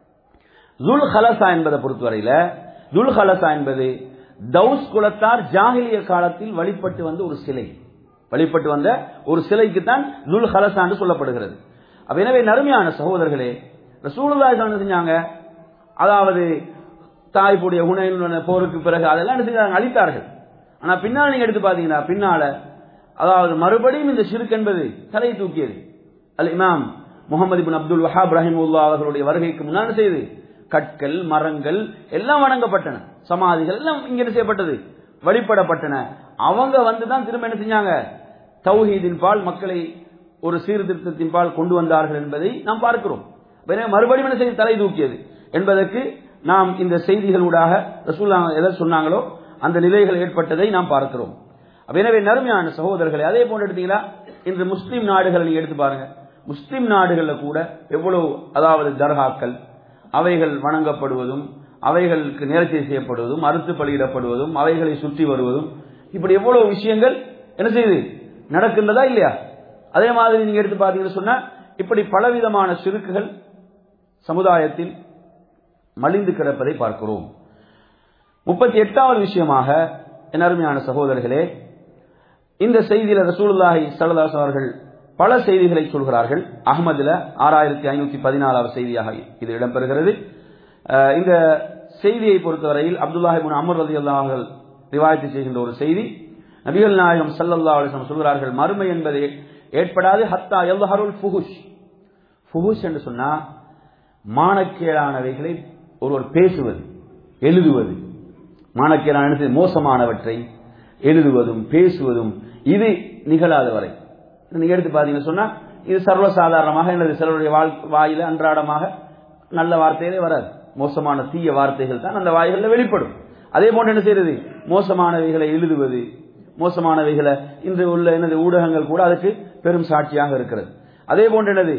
துல் ஹலசா என்பதை பொறுத்தவரையில துல் ஹலசா என்பது தௌஸ் குலத்தார் ஜாகிலிய காலத்தில் வழிபட்டு வந்த ஒரு சிலை வழிபட்டு வந்த ஒரு சிலைக்கு தான் துல் ஹலசா என்று சொல்லப்படுகிறது அப்ப எனவே நறுமையான சகோதரர்களே ரசூலுல்லாஹி என்ன செஞ்சாங்க அதாவது தாய்ப்புடைய உணவு போருக்கு பிறகு அதெல்லாம் என்ன செஞ்சாங்க அழித்தார்கள் ஆனா பின்னால் நீங்க எடுத்து பாத்தீங்கன்னா பின்னால அதாவது மறுபடியும் இந்த ஷிர்க் என்பது தலையை தூக்கியது அல் இமாம் முகமது பின் அப்துல் வஹாப் ரஹிமுல்லா அவர்களுடைய வருகைக்கு முன்னால் செய்து கற்கள் மரங்கள் எல்லாம் வணங்கப்பட்டன சமாதிகள் எல்லாம் இங்க என்ன செய்யப்பட்டது வழிபடப்பட்டன அவங்க வந்து தான் திரும்ப என்ன செஞ்சாங்க தௌஹீதின் பால் மக்களை ஒரு சீர்திருத்தத்தின் பால் கொண்டு வந்தார்கள் என்பதை நாம் பார்க்கிறோம் எனவே மறுபடியும் என்ன செய்து தலை தூக்கியது என்பதற்கு நாம் இந்த செய்திகளூடாக ரசூல்லா எதை சொன்னாங்களோ அந்த நிலைகள் ஏற்பட்டதை நாம் பார்க்கிறோம் அப்ப எனவே நறுமையான சகோதரர்களை அதே போன்று எடுத்தீங்களா இன்று முஸ்லிம் நாடுகளை நீங்க எடுத்து பாருங்க முஸ்லிம் நாடுகள்ல கூட எவ்வளவு அதாவது தர்காக்கள் அவைகள் வணங்கப்படுவதும் அவைகளுக்கு நேர்ச்சி செய்யப்படுவதும் அறுத்து பலியிடப்படுவதும் அவைகளை சுற்றி வருவதும் இப்படி எவ்வளவு விஷயங்கள் என்ன செய்யுது நடக்கின்றதா இல்லையா அதே மாதிரி நீங்க எடுத்து பார்த்தீங்கன்னு சொன்னா இப்படி பலவிதமான சிறுக்குகள் சமுதாயத்தில் மலிந்து கிடப்பதை பார்க்கிறோம் முப்பத்தி எட்டாவது விஷயமாக என் அருமையான சகோதரர்களே இந்த செய்தியில ரசூலுல்லாஹி ஸல்லல்லாஹு அவர்கள் பல செய்திகளை சொல்கிறார்கள் அகமதுல ஆறாயிரத்தி ஐநூத்தி பதினாலாவது செய்தியாக இது இடம்பெறுகிறது அஹ் இந்த செய்தியை பொறுத்தவரையில் அப்துல்லாஹி இப்னு அமர் ரலியல்லாஹு அவர்கள் ரிவாயத்து செய்கின்ற ஒரு செய்தி நபிகள் நாயகம் ஸல்லல்லாஹு அலைஹி வஸல்லம் சொல்கிறார்கள் மறுமை என்பது ஏற்படாது ஹத்தா யல்ஹருல் ஃபுஹுஷ் ஃபுஹுஷ் என்று சொன்னா மானக்கேடானவைகளை ஒருவர் பேசுவது எழுதுவது மானக்கேடான என்ன செய்வது? மோசமானவற்றை எழுதுவதும் பேசுவதும் இது நிகழாத வரை நீங்க எடுத்து பாத்தீங்கன்னு சொன்னா இது சர்வசாதாரணமாக எனது சிலருடைய வாழ்- வாயில அன்றாடமாக நல்ல வார்த்தைகளே வராது மோசமான தீய வார்த்தைகள் தான் அந்த வாய்களில் வெளிப்படும் அதே போன்று என்ன செய்யறது மோசமானவைகளை எழுதுவது மோசமானவைகளை இன்று உள்ள எனது ஊடகங்கள் கூட அதுக்கு பெரும் சாட்சியாக இருக்கிறது அதே போன்று என்னது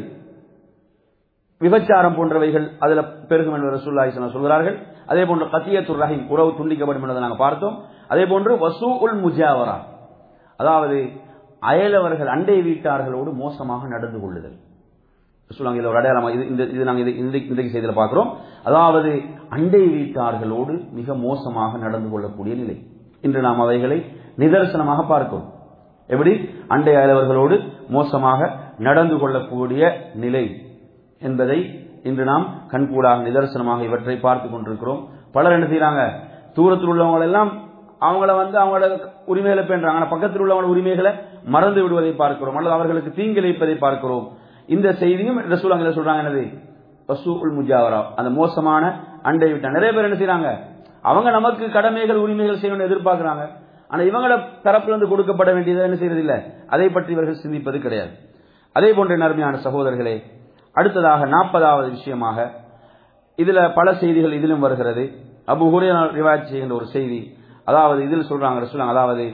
விபச்சாரம் போன்றவைகள் அதுல பெருகும் என்று ரசூலுல்லாஹி ஸல்லல்லாஹு அலைஹி சொல்கிறார்கள் அதே போன்று கத்தியத்துர் ரஹீம் உறவு துண்டிக்கப்படும் என்பதை நாங்கள் பார்த்தோம் அதே போன்று வசூ உல் முஜாவரா அதாவது அயலவர்கள் அண்டை வீட்டார்களோடு மோசமாக நடந்து கொள்ளுதல் சொல்லுவாங்க இதுல ஒரு அடையாளமா இது இந்த இது நாங்க இது- இந்த இன்றைக்கு செய்தியில பார்க்கிறோம் அதாவது அண்டை வீட்டார்களோடு மிக மோசமாக நடந்து கொள்ளக்கூடிய நிலை இன்று நாம் அவைகளை நிதர்சனமாக பார்க்கிறோம் எப்படி அண்டை அயலவர்களோடு மோசமாக நடந்து கொள்ளக்கூடிய நிலை என்பதை இன்று நாம் கண்கூடாக நிதர்சனமாக இவற்றை பார்த்து கொண்டிருக்கிறோம் பலர் என்ன செய்யறாங்க தூரத்தில் உள்ளவங்க எல்லாம் அவங்கள வந்து அவங்களோட உரிமைகளை பேணுறாங்க ஆனா பக்கத்தில் உள்ளவங்களோட உரிமைகளை மறந்து விடுவதை பார்க்கிறோம் அல்லது அவர்களுக்கு தீங்கிழைப்பதை பார்க்கிறோம் இந்த செய்தியும் ரசூலாங்க சொல்றாங்க என்னது வசூல் முஜாவரா அந்த மோசமான அண்டை விட்டா நிறைய பேர் என்ன செய்றாங்க அவங்க நமக்கு கடமைகள் உரிமைகள் செய்யணும்னு எதிர்பார்க்கறாங்க ஆனா இவங்களோட தரப்புல இருந்து கொடுக்கப்பட வேண்டியதை என்ன செய்யறது இல்ல அதை பற்றி இவர்கள் சிந்திப்பது கிடையாது அதே போன்ற நறுமையான சகோதரர்களே அடுத்ததாக நாற்பதாவது விஷயமாக இதுல பல செய்திகள் இதிலும் வருகிறது அபு ஹுரேரா ரிவாயத் செய்கின்ற ஒரு செய்தி அதாவது இதில் சொல்றாங்க சொல்றாங்க அதாவது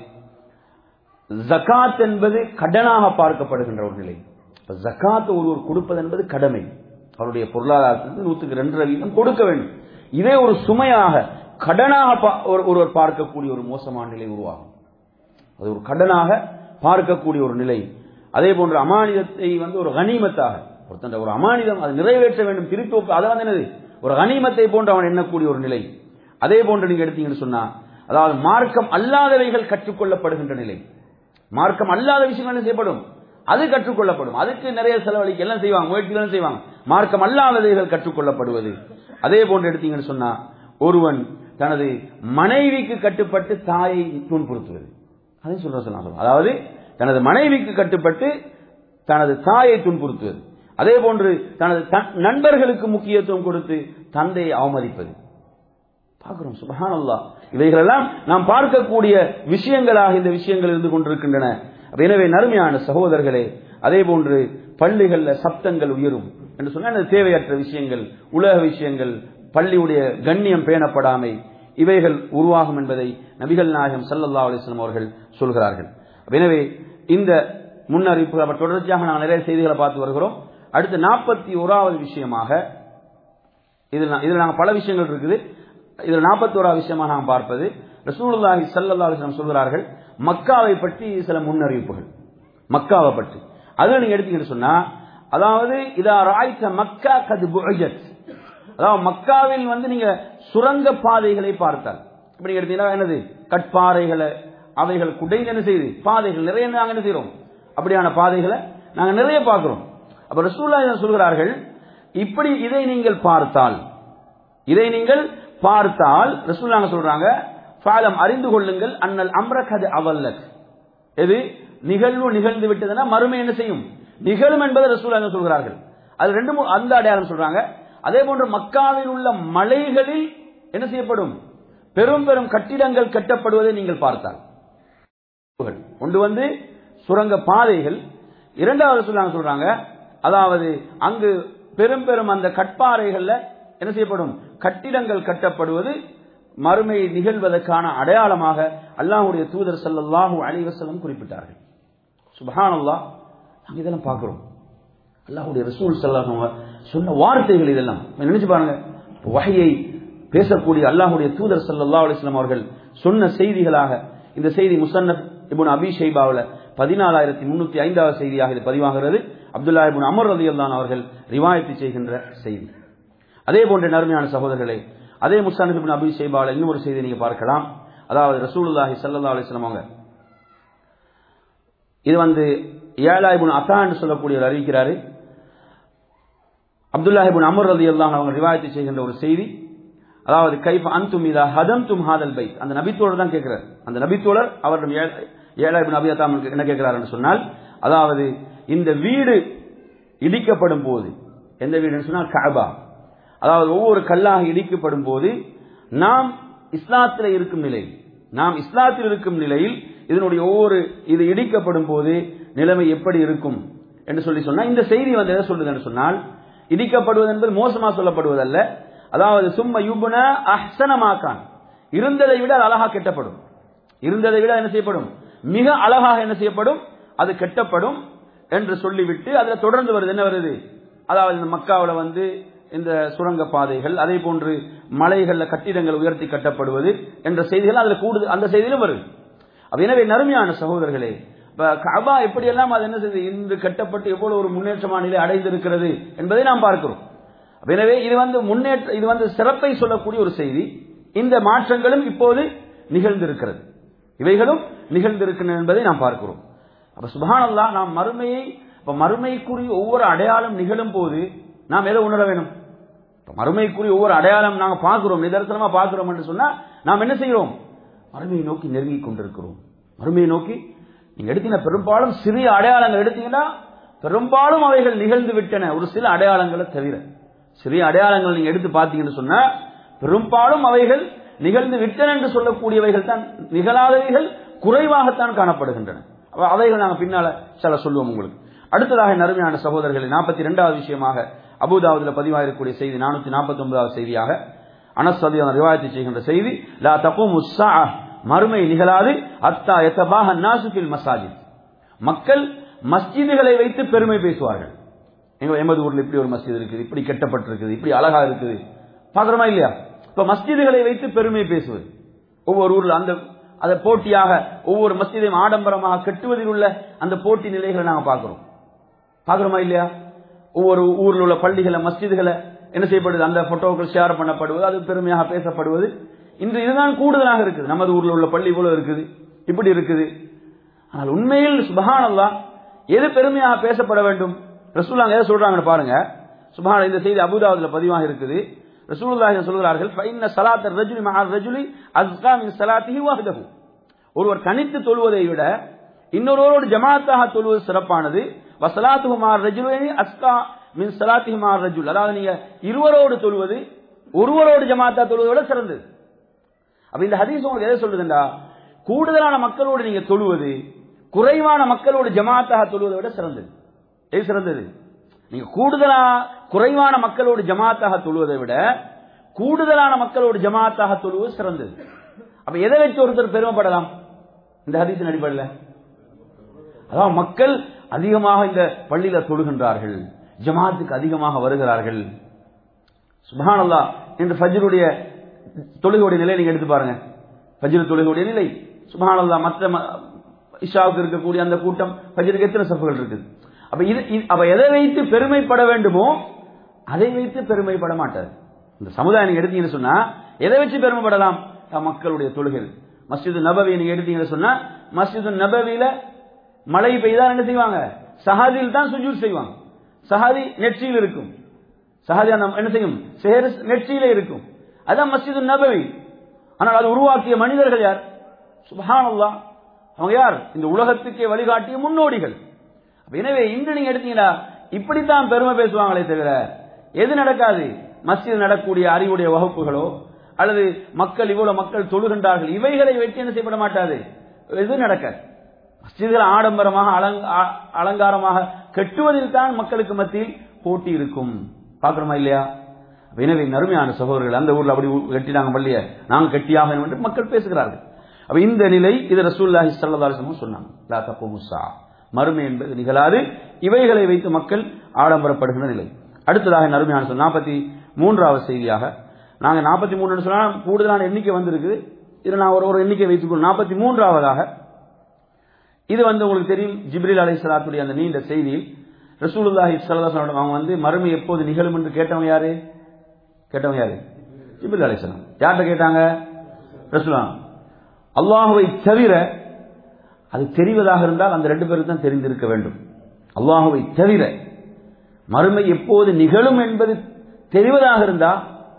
ஜகாத் என்பது கடனாக பார்க்கப்படுகின்ற ஒரு நிலை இப்ப ஜகாத் ஒருவர் கொடுப்பது என்பது கடமை அவருடைய பொருளாதாரத்திலிருந்து நூற்றுக்கு ரெண்டரை வீதம் கொடுக்க வேண்டும் இதே ஒரு சுமையாக கடனாக பா- ஒரு- ஒருவர் பார்க்கக்கூடிய ஒரு மோசமான நிலை உருவாகும் அது ஒரு கடனாக பார்க்கக்கூடிய ஒரு நிலை அதே போன்ற அமானிதத்தை வந்து ஒரு கனிமத்தாக ஒருத்தன் ஒரு அமானிதம் அது நிறைவேற்ற வேண்டும் திருப்பி ஒப்ப- அதை வந்து என்னது ஒரு கனிமத்தை போன்று அவன் எண்ணக்கூடிய ஒரு நிலை அதே போன்று நீங்க எடுத்தீங்கன்னு சொன்னா அதாவது மார்க்கம் அல்லாதவைகள் கற்றுக்கொள்ளப்படுகின்ற நிலை மார்க்கம் அல்லாத விஷயங்கள் என்ன செய்யப்படும் அது கற்றுக்கொள்ளப்படும் அதுக்கு நிறைய செலவழிக்க எல்லாம் செய்வாங்க முயற்சிகள் செய்வாங்க மார்க்கம் அல்லாதவைகள் கற்றுக்கொள்ளப்படுவது அதே போன்று எடுத்தீங்கன்னு சொன்னா ஒருவன் தனது மனைவிக்கு கட்டுப்பட்டு தாயை துன்புறுத்துவது அதை சொல்ற சொல்ல அதாவது தனது மனைவிக்கு கட்டுப்பட்டு தனது தாயை துன்புறுத்துவது அதே போன்று தனது தன்- நண்பர்களுக்கு முக்கியத்துவம் கொடுத்து தந்தையை அவமதிப்பது பார்க்கிறோம் சுபஹான் அல்லாஹ் இவைகளெல்லாம் நாம் பார்க்கக்கூடிய விஷயங்களாக இந்த விஷயங்கள் இருந்து கொண்டிருக்கின்றன அப்ப எனவே நறுமையான சகோதரர்களே அதே போன்று பள்ளிகள்ல சப்தங்கள் உயரும் என்று சொன்னால் அது தேவையற்ற விஷயங்கள் உலக விஷயங்கள் பள்ளியுடைய கண்ணியம் பேணப்படாமை இவைகள் உருவாகும் என்பதை நபிகள் நாயகம் ஸல்லல்லாஹு அலைஹி வஸல்லம் அவர்கள் சொல்கிறார்கள் அப்ப எனவே இந்த முன்னறிவிப்பு அவர் தொடர்ச்சியாக நாங்கள் நிறைய செய்திகளை பார்த்து வருகிறோம் அடுத்து நாற்பத்தி ஓராவது விஷயமாக இதில் நா- இதில் நாங்கள் பல விஷயங்கள் இருக்குது இதில் நாற்பத்தோராவது விஷயமா நாம் பார்ப்பது ரசூலுல்லாஹி ஸல்லல்லாஹு அலைஹி வஸல்லம் சொல்கிறார்கள் மக்காவை பற்றி சில முன்னறிவிப்புகள் மக்காவை பற்றி அதில் நீங்க எடுத்தீங்கன்னு சொன்னா அதாவது இதா ராய்த்த மக்கா கது புஅஜத் அதாவது மக்காவில் வந்து நீங்க சுரங்க பாதைகளை பார்த்தால் இப்ப நீங்க எடுத்தீங்கன்னா என்னது கட்பாறைகளை அவைகள் குடைந்து என்ன செய்யுது பாதைகள் நிறைய நாங்க என்ன செய்றோம் அப்படியான பாதைகளை நாங்க நிறைய பார்க்கிறோம் அப்ப ரசூலுல்லாஹி சொல்கிறார்கள் இப்படி இதை நீங்கள் பார்த்தால் இதை நீங்கள் பார்த்தால் ரசூலுல்லாஹி சொல்றாங்க ஃபாலம் அறிந்து கொள்ளுங்கள் அன்னல் அம்ரகது அவல்லக் எது நிகழ்வு நிகழ்ந்து விட்டதுன்னா மறுமை என்ன செய்யும் நிகழும் என்பதை ரசூலுல்லாஹி சொல்கிறார்கள் அது ரெண்டு மூ- அந்த அடையாளம் சொல்றாங்க அதே போன்று மக்காவில் உள்ள மலைகளில் என்ன செய்யப்படும் பெரும் பெரும் கட்டிடங்கள் கட்டப்படுவதை நீங்கள் பார்த்தால் ஒன்று வந்து சுரங்க பாதைகள் இரண்டாவது சொல்லாங்க சொல்றாங்க அதாவது அங்கு பெரும் பெரும் அந்த கட்பாறைகள்ல என்ன செய்யப்படும் கட்டிடங்கள் கட்டப்படுவது மறுமை நிகழ்வதற்கான அடையாளமாக அல்லாஹ்வுடைய தூதர் ஸல்லல்லாஹு அலைஹி வஸல்லம் குறிப்பிட்டார்கள் சுபஹானல்லாஹ் நாங்க இதெல்லாம் பார்க்கிறோம் அல்லாஹ்வுடைய ரசூல் ஸல்லல்லாஹு அலைஹி வஸல்லம் சொன்ன வார்த்தைகள் இதெல்லாம் நினைச்சு பாருங்க வஹையை பேசக்கூடிய அல்லாஹ்வுடைய தூதர் ஸல்லல்லாஹு அலைஹி வஸல்லம் அவர்கள் சொன்ன செய்திகளாக இந்த செய்தி முசன்னப் இப்னு அபி ஷைபாவுல பதினாலாயிரத்தி முன்னூத்தி ஐந்தாவது செய்தியாக இது பதிவாகிறது அப்துல்லா இப்னு அமர் ரலியல்லாஹு அவர்கள் ரிவாயத்து செய்கின்ற செய்தி அதே போன்ற நறுமையான சகோதரர்களே அதே முஸ்தானிப் இப்னு அபி ஷைபாவுல இன்னும் ஒரு செய்தி நீங்க பார்க்கலாம் அதாவது ரசூலுல்லாஹி ஸல்லல்லாஹு அலைஹி வஸல்லம் அவங்க இது வந்து ஏழாயிபுன் அசான்னு சொல்லக்கூடியவர் அறிவிக்கிறாரு அப்துல்லாஹிபுன் அமர் ரதி அல்லாஹ் அவங்க ரிவாயத்து செய்கின்ற ஒரு செய்தி அதாவது கைஃப் அன்தும் இதா ஹதம் தும் ஹாதல் பைத் அந்த நபித்தோழர் தான் கேட்கிறார் அந்த நபித்தோழர் அவரிடம் ஏழாயிரம் நபி அத்தாம் என்ன கேட்கிறார் என்று சொன்னால் அதாவது இந்த வீடு இடிக்கப்படும் போது எந்த வீடுன்னு சொன்னால் கஅபா அதாவது ஒவ்வொரு கல்லாக இடிக்கப்படும் போது நாம் இஸ்லாத்தில் இருக்கும் நிலையில் நாம் இஸ்லாத்தில் இருக்கும் நிலையில் இதனுடைய ஒவ்வொரு இது இடிக்கப்படும் போது நிலைமை எப்படி இருக்கும் என்று சொல்லி சொன்னா இந்த செய்தி வந்து எதை சொல்லுது என்று சொன்னால் இடிக்கப்படுவது என்பது மோசமா சொல்லப்படுவதல்ல அதாவது சும்ம யுபுன அஹ்சனமாக்கான் இருந்ததை விட அது அழகா கெட்டப்படும் இருந்ததை விட என்ன செய்யப்படும் மிக அழகாக என்ன செய்யப்படும் அது கெட்டப்படும் என்று சொல்லிவிட்டு அதுல தொடர்ந்து வருது என்ன வருது அதாவது இந்த மக்காவுல வந்து இந்த சுரங்க பாதைகள் அதே போன்று மலைகள்ல கட்டிடங்கள் உயர்த்தி கட்டப்படுவது என்ற செய்திகள் அதுல கூடுது அந்த செய்தியிலும் வருது அப்ப எனவே நறுமையான சகோதரர்களே இப்ப கபா எப்படியெல்லாம் அது என்ன செய்து இன்று கட்டப்பட்டு எவ்வளவு ஒரு முன்னேற்றமான நிலை அடைந்திருக்கிறது என்பதை நாம் பார்க்கிறோம் அப்ப எனவே இது வந்து முன்னேற்ற இது வந்து சிறப்பை சொல்லக்கூடிய ஒரு செய்தி இந்த மாற்றங்களும் இப்போது நிகழ்ந்திருக்கிறது இவைகளும் நிகழ்ந்திருக்கின்றன என்பதை நாம் பார்க்கிறோம் அப்ப சுபஹானல்லா நாம் மறுமையை இப்ப மறுமைக்குரிய ஒவ்வொரு அடையாளம் நிகழும் போது நாம் எதை உணர வேணும் இப்ப மறுமைக்குரிய ஒவ்வொரு அடையாளம் நாங்க பார்க்கிறோம் நிதர்சனமா பார்க்கிறோம் என்று சொன்னா நாம் என்ன செய்கிறோம் மறுமையை நோக்கி நெருங்கி கொண்டிருக்கிறோம் மறுமையை நோக்கி நீங்க எடுத்தீங்கன்னா பெரும்பாலும் சிறிய அடையாளங்கள் எடுத்தீங்கன்னா பெரும்பாலும் அவைகள் நிகழ்ந்து விட்டன ஒரு சில அடையாளங்களை தவிர சிறிய அடையாளங்கள் நீங்க எடுத்து பார்த்தீங்கன்னு சொன்னா பெரும்பாலும் அவைகள் நிகழ்ந்து விட்டன என்று சொல்லக்கூடியவைகள் தான் நிகழாதவைகள் குறைவாகத்தான் காணப்படுகின்றன அப்ப அவைகள் நாங்க பின்னால சில சொல்லுவோம் உங்களுக்கு அடுத்ததாக நறுமையான சகோதரர்கள் நாற்பத்தி இரண்டாவது விஷயமாக அபுதாவுதுல பதிவாயிருக்கக்கூடிய செய்தி நானூத்தி நாற்பத்தி ஒன்பதாவது செய்தியாக அனசதி ரிவாயத்து செய்கின்ற செய்தி லா தகும் மறுமை நிகழாது அத்தா எத்தபாக நாசுபில் மசாஜித் மக்கள் மஸ்ஜிதுகளை வைத்து பெருமை பேசுவார்கள் எங்க எமது ஊர்ல இப்படி ஒரு மஸ்ஜித் இருக்குது இப்படி கெட்டப்பட்டிருக்குது இப்படி அழகா இருக்குது பாக்குறோமா இல்லையா இப்ப மஸ்ஜிதுகளை வைத்து பெருமை பேசுவது ஒவ்வொரு ஊர்ல அந்த அதை போட்டியாக ஒவ்வொரு மஸ்ஜிதையும் ஆடம்பரமாக கட்டுவதில் உள்ள அந்த போட்டி நிலைகளை நாங்க பார்க்கிறோம் பாக்குறோமா இல்லையா ஒவ்வொரு ஊர்ல உள்ள பள்ளிகளை மஸ்ஜிதுகளை என்ன செய்யப்படுது அந்த போட்டோக்கள் ஷேர் பண்ணப்படுவது அது பெருமையாக பேசப்படுவது இன்று இதுதான் கூடுதலாக இருக்குது நமது ஊர்ல உள்ள பள்ளி போல இருக்குது இப்படி இருக்குது ஆனால் உண்மையில் சுபஹானல்லா எது பெருமையாக பேசப்பட வேண்டும் ரசூலாங்க எதை சொல்றாங்கன்னு பாருங்க சுபஹான இந்த செய்தி அபுதாவுல பதிவாக இருக்குது ரசூலுல்லாஹி சொல்கிறார்கள் ஃபைன்ன ஸலாத்த ரஜுலி மஹா ரஜுலி அஸ்கா மின் ஸலாத்திஹி வஹ்தஹு ஒருவர் தனித்து தொழுவதை விட இன்னொருவரோடு ஜமாத்தாக தொழுவது சிறப்பானது வசலாத்துகுமார் ரஜுலேனி அஸ்கா மின் சலாத்துகுமார் ரஜுல் அதாவது நீங்க இருவரோடு தொழுவது ஒருவரோடு ஜமாத்தா தொழுவதை விட சிறந்தது அப்ப இந்த ஹதீஸ் உங்களுக்கு எதை சொல்லுதுண்டா கூடுதலான மக்களோடு நீங்க தொழுவது குறைவான மக்களோடு ஜமாத்தாக தொழுவதை விட சிறந்தது எது சிறந்தது நீங்க கூடுதலா குறைவான மக்களோடு ஜமாத்தாக தொழுவதை விட கூடுதலான மக்களோடு ஜமாத்தாக தொழுவது சிறந்தது அப்ப எதை வச்சு ஒருத்தர் பெருமைப்படலாம் இந்த ஹதீஸின் அடிப்படையில் அதாவது மக்கள் அதிகமாக இந்த பள்ளியில தொழுகின்றார்கள் ஜமாத்துக்கு அதிகமாக வருகிறார்கள் சுபஹானல்லா இந்த ஃபஜ்ருடைய தொழுகையுடைய நிலை நீங்க எடுத்து பாருங்க ஃபஜ்ர் தொழுகையுடைய நிலை சுபஹானல்லா மற்ற ம- இஷாவுக்கு இருக்கக்கூடிய அந்த கூட்டம் ஃபஜ்ருக்கு எத்தனை சஃப்புகள் இருக்குது அப்ப இது இது- அப்ப எதை வைத்து பெருமைப்பட வேண்டுமோ அதை வைத்து பெருமைப்பட மாட்டார் இந்த சமுதாயம் நீங்க எடுத்தீங்கன்னு சொன்னா எதை வச்சு பெருமைப்படலாம் அஹ் மக்களுடைய தொழுகை மஸ்ஜிது நபவி நீங்க எடுத்தீங்கன்னு சொன்னா மஸ்ஜிது நபவியில மழை பெய்தால் என்ன செய்வாங்க சஹாதியில் தான் சுஜூத் செய்வாங்க சஹாதி நெற்றியில் இருக்கும் சஹாதி அந்த என்ன செய்யும் சேர் நெற்றியில இருக்கும் அதான் மஸ்ஜிது நபவி ஆனால் அது உருவாக்கிய மனிதர்கள் யார் சுபஹானல்லாஹ் அவங்க யார் இந்த உலகத்துக்கே வழிகாட்டிய முன்னோடிகள் அப்ப எனவே இன்று நீங்க எடுத்தீங்கன்னா இப்படித்தான் பெருமை பேசுவாங்களே தவிர எது நடக்காது மஸ்ஜித் நடக்கக்கூடிய அறிவுடைய வகுப்புகளோ அல்லது மக்கள் இவ்வளவு மக்கள் தொழுகின்றார்கள் இவைகளை வெற்றி என்ன செய்யப்பட மாட்டாது எது நடக்காது மஸ்ஜிதுகள் ஆடம்பரமாக அலங்க- ஆ- அலங்காரமாக கட்டுவதில் தான் மக்களுக்கு மத்தியில் போட்டி இருக்கும் பார்க்கணுமா இல்லையா அப்ப எனவே நறுமையான சகோதரர்கள் அந்த ஊர்ல அப்படி கட்டினாங்க பள்ளிய நாங்க கட்டியாக என்று மக்கள் பேசுகிறார்கள் அப்ப இந்த நிலை இது ரசூல்லாஹி ஸல்லல்லாஹு அலைஹி வஸல்லம் சொன்னாங்க லா தக்குமு ஸா மறுமை என்பது நிகழாது இவைகளை வைத்து மக்கள் ஆடம்பரப்படுகின்ற நிலை அடுத்ததாக நறுமையான சொல் நாற்பத்தி மூன்றாவது செய்தியாக நாங்க நாற்பத்தி மூணு சொன்னா கூடுதலான எண்ணிக்கை வந்திருக்கு இதுல நான் ஒரு ஒரு எண்ணிக்கை வைத்துக்கொள் நாற்பத்தி மூன்றாவதாக இது வந்து உங்களுக்கு தெரியும் ஜிப்ரில் அலைஹிஸ்ஸலாத்துடைய அந்த நீண்ட செய்தியில் ரசூலுல்லாஹி ஸல்லல்லாஹு அலைஹி வஸல்லம் அவங்க வந்து மறுமை எப்போது நிகழும் என்று கேட்டவங்க யாரு கேட்டவங்க யாரு ஜிப்ரில் அலைஹிஸ்ஸலாம் யார்கிட்ட கேட்டாங்க ரசூலுல்லாஹ் அல்லாஹுவை தவிர அது தெரிவதாக இருந்தால் அந்த ரெண்டு பேருக்கு தான் தெரிந்திருக்க வேண்டும் அல்லாஹுவை தவிர மறுமை எப்போது நிகழும் என்பது தெரிவதாக இருந்தா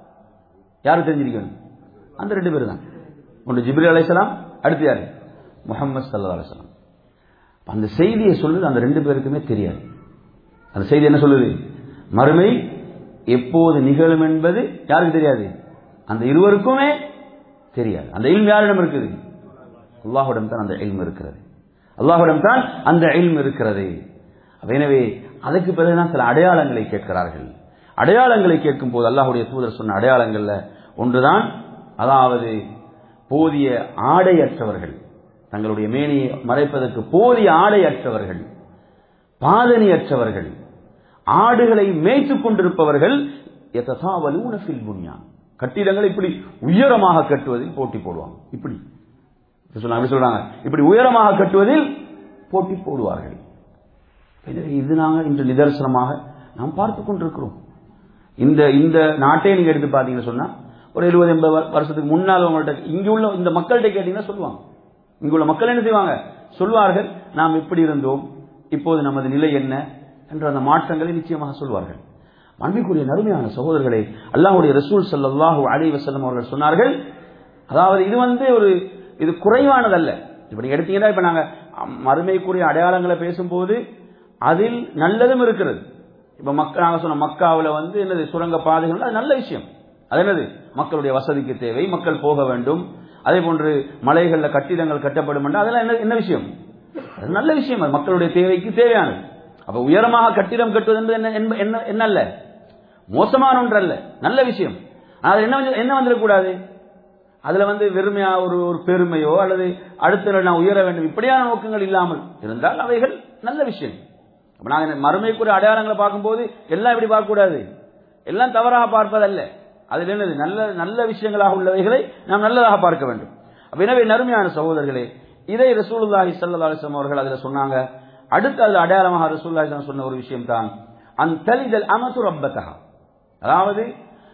யாரு தெரிஞ்சிருக்கணும் அந்த ரெண்டு பேர் தான் ஒன்று ஜிப்ரி அலைஹிஸ்ஸலாம் அடுத்து யாரு முஹம்மது ஸல்லல்லாஹு அலைஹி வஸல்லம் அந்த செய்தியை சொல்லுது அந்த ரெண்டு பேருக்குமே தெரியாது அந்த செய்தி என்ன சொல்லுது மறுமை எப்போது நிகழும் என்பது யாருக்கு தெரியாது அந்த இருவருக்குமே தெரியாது அந்த இல்ம் யாரிடம் இருக்குது அல்லாஹுடம் தான் அந்த இல்ம் இருக்கிறது அல்லாஹுடம் தான் அந்த இல்ம் இருக்கிறது அப்ப எனவே அதுக்கு பிறகுதான் சில அடையாளங்களை கேட்கிறார்கள் அடையாளங்களை கேட்கும் போது அல்லாஹுடைய தூதர் சொன்ன அடையாளங்கள்ல ஒன்றுதான் அதாவது போதிய ஆடையற்றவர்கள் தங்களுடைய மேனியை மறைப்பதற்கு போதிய ஆடையற்றவர்கள் பாதணியற்றவர்கள் ஆடுகளை மேய்த்துக் கொண்டிருப்பவர்கள் எத்தசாவலூன ஃபில் புன்யான் கட்டிடங்களை இப்படி உயரமாக கட்டுவதில் போட்டி போடுவாங்க இப்படி இப்படி சொல்றாங்க இப்படி சொல்றாங்க இப்படி உயரமாக கட்டுவதில் போட்டி போடுவார்கள் எனவே இது நாங்கள் இன்று நிதர்சனமாக நாம் பார்த்து கொண்டிருக்கிறோம் இந்த இந்த நாட்டை நீங்க எடுத்து பார்த்தீங்கன்னு சொன்னா ஒரு எழுபது எண்பது வருஷத்துக்கு முன்னால் உங்கள்ட்ட இங்க உள்ள இந்த மக்கள்கிட்ட கேட்டீங்கன்னா சொல்லுவாங்க இங்குள்ள மக்கள் என்ன செய்வாங்க சொல்வார்கள் நாம் எப்படி இருந்தோம் இப்போது நமது நிலை என்ன என்ற அந்த மாற்றங்களை நிச்சயமாக சொல்வார்கள் அன்பிற்குரிய நறுமையான சகோதரர்களை அல்லாஹுடைய ரசூல் ஸல்லல்லாஹு அலைஹி வஸல்லம் அவர்கள் சொன்னார்கள் அதாவது இது வந்து ஒரு இது குறைவானதல்ல இப்ப நீங்க எடுத்தீங்கன்னா இப்ப நாங்க மறுமைக்குரிய அடையாளங்களை பேசும்போது அதில் நல்லதும் இருக்கிறது இப்ப மக்கள் நாங்க சொன்ன மக்காவுல வந்து என்னது சுரங்க பாதைகள் அது நல்ல விஷயம் அது என்னது மக்களுடைய வசதிக்கு தேவை மக்கள் போக வேண்டும் அதே போன்று மலைகள்ல கட்டிடங்கள் கட்டப்படும் என்றால் அதெல்லாம் என்ன என்ன விஷயம் அது நல்ல விஷயம் அது மக்களுடைய தேவைக்கு தேவையானது அப்ப உயரமாக கட்டிடம் கட்டுவது என்பது என்ன என்ன- என்ன என்ன அல்ல மோசமான ஒன்று அல்ல நல்ல விஷயம் ஆனா அது என்ன வந்து- என்ன வந்துடக்கூடாது அதுல வந்து வெறுமையா ஒரு ஒரு பெருமையோ அல்லது அடுத்த நாள் நான் உயர வேண்டும் இப்படியான நோக்கங்கள் இல்லாமல் இருந்தால் அவைகள் நல்ல விஷயம் அப்ப நாங்க மறுமைக்குரிய அடையாளங்களை பார்க்கும்போது எல்லாம் இப்படி பார்க்கக்கூடாது எல்லாம் தவறாக பார்ப்பதல்ல அதில் என்னது நல்ல நல்ல விஷயங்களாக உள்ளவைகளை நாம் நல்லதாக பார்க்க வேண்டும் அப்ப எனவே நறுமையான சகோதரர்களே இதை ரசூலுல்லாஹி ஸல்லல்லாஹு அலைஹி வஸல்லம் அவர்கள் அதில் சொன்னாங்க அடுத்து அது அடையாளமாக ரசூலுல்லாஹி ஸல்லல்லாஹு அலைஹி வஸல்லம் சொன்ன ஒரு விஷயம் தான் அன் தலிதல் அமது ரப்பதஹா அதாவது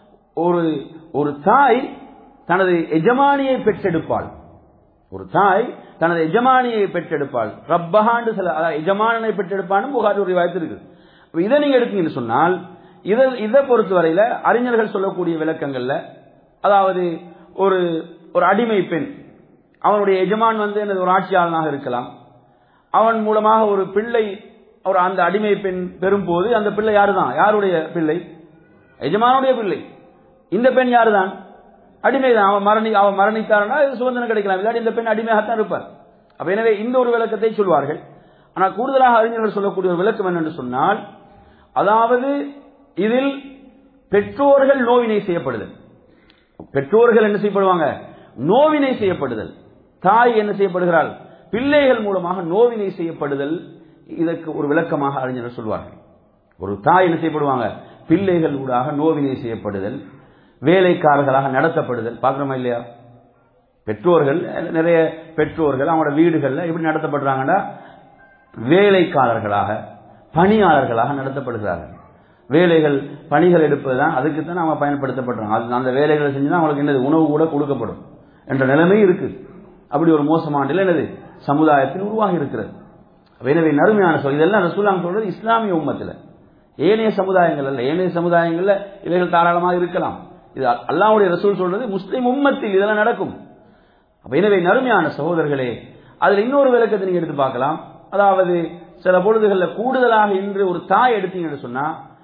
ஒரு ஒரு தாய் தனது எஜமானியை பெற்றெடுப்பாள் ஒரு தாய் தனது எஜமானியை பெற்றெடுப்பாள் ரப்பஹாண்டு சில அதாவது எஜமானனை பெற்றெடுப்பான்னு புகார் ஒரு வாய்ப்பு இருக்கு அப்ப இதை நீங்க எடுத்தீங்கன்னு சொன்னால் இதை இதை பொறுத்தவரையில அறிஞர்கள் சொல்லக்கூடிய விளக்கங்கள்ல அதாவது ஒரு ஒரு அடிமை பெண் அவனுடைய எஜமான் வந்து எனது ஒரு ஆட்சியாளனாக இருக்கலாம் அவன் மூலமாக ஒரு பிள்ளை ஒரு அந்த அடிமை பெண் பெறும்போது அந்த பிள்ளை யாருதான் யாருடைய பிள்ளை எஜமானுடைய பிள்ளை இந்த பெண் யாருதான் அடிமைதான் அவன் மரணி அவன் மரணித்தார்னா இது சுதந்திரம் கிடைக்கலாம் இல்லாட்டி இந்த பெண் அடிமையாகத்தான் இருப்பார் அப்ப எனவே இந்த ஒரு விளக்கத்தை சொல்வார்கள் ஆனால் கூடுதலாக அறிஞர்கள் சொல்லக்கூடிய ஒரு விளக்கம் என்னென்று சொன்னால் அதாவது இதில் பெற்றோர்கள் நோவினை செய்யப்படுதல் பெற்றோர்கள் என்ன செய்யப்படுவாங்க நோவினை செய்யப்படுதல் தாய் என்ன செய்யப்படுகிறாள் பிள்ளைகள் மூலமாக நோவினை செய்யப்படுதல் இதற்கு ஒரு விளக்கமாக அறிஞர்கள் சொல்வார்கள் ஒரு தாய் என்ன செய்யப்படுவாங்க பிள்ளைகள் ஊடாக நோவினை செய்யப்படுதல் வேலைக்காரர்களாக நடத்தப்படுதல் பார்க்கிறோமா இல்லையா பெற்றோர்கள் நிறைய பெற்றோர்கள் அவங்களோட வீடுகள்ல எப்படி நடத்தப்படுறாங்கன்னா வேலைக்காரர்களாக பணியாளர்களாக நடத்தப்படுகிறார்கள் வேலைகள் பணிகள் எடுப்பதுதான் அதுக்கு தான் அவங்க பயன்படுத்தப்படுறாங்க அது அந்த வேலைகளை செஞ்சுதான் அவங்களுக்கு என்னது உணவு கூட கொடுக்கப்படும் என்ற நிலைமை இருக்கு அப்படி ஒரு மோசமான நிலை என்னது சமுதாயத்தில் உருவாகி இருக்கிறது எனவே நறுமையான சொல் இதெல்லாம் ரசூலாம் சொல்றது இஸ்லாமிய உம்மத்தில் ஏனைய சமுதாயங்கள் அல்ல ஏனைய சமுதாயங்கள்ல இவைகள் தாராளமாக இருக்கலாம் இது அல்லாவுடைய ரசூல் சொல்றது முஸ்லிம் உம்மத்தில் இதெல்லாம் நடக்கும் அப்ப எனவே நறுமையான சகோதரர்களே அதுல இன்னொரு விளக்கத்தை நீங்க எடுத்து பார்க்கலாம் அதாவது சில பொழுதுகளில் கூடுதலாக இன்று ஒரு தாய் எடுத்தீங்கன்னு சொன்னா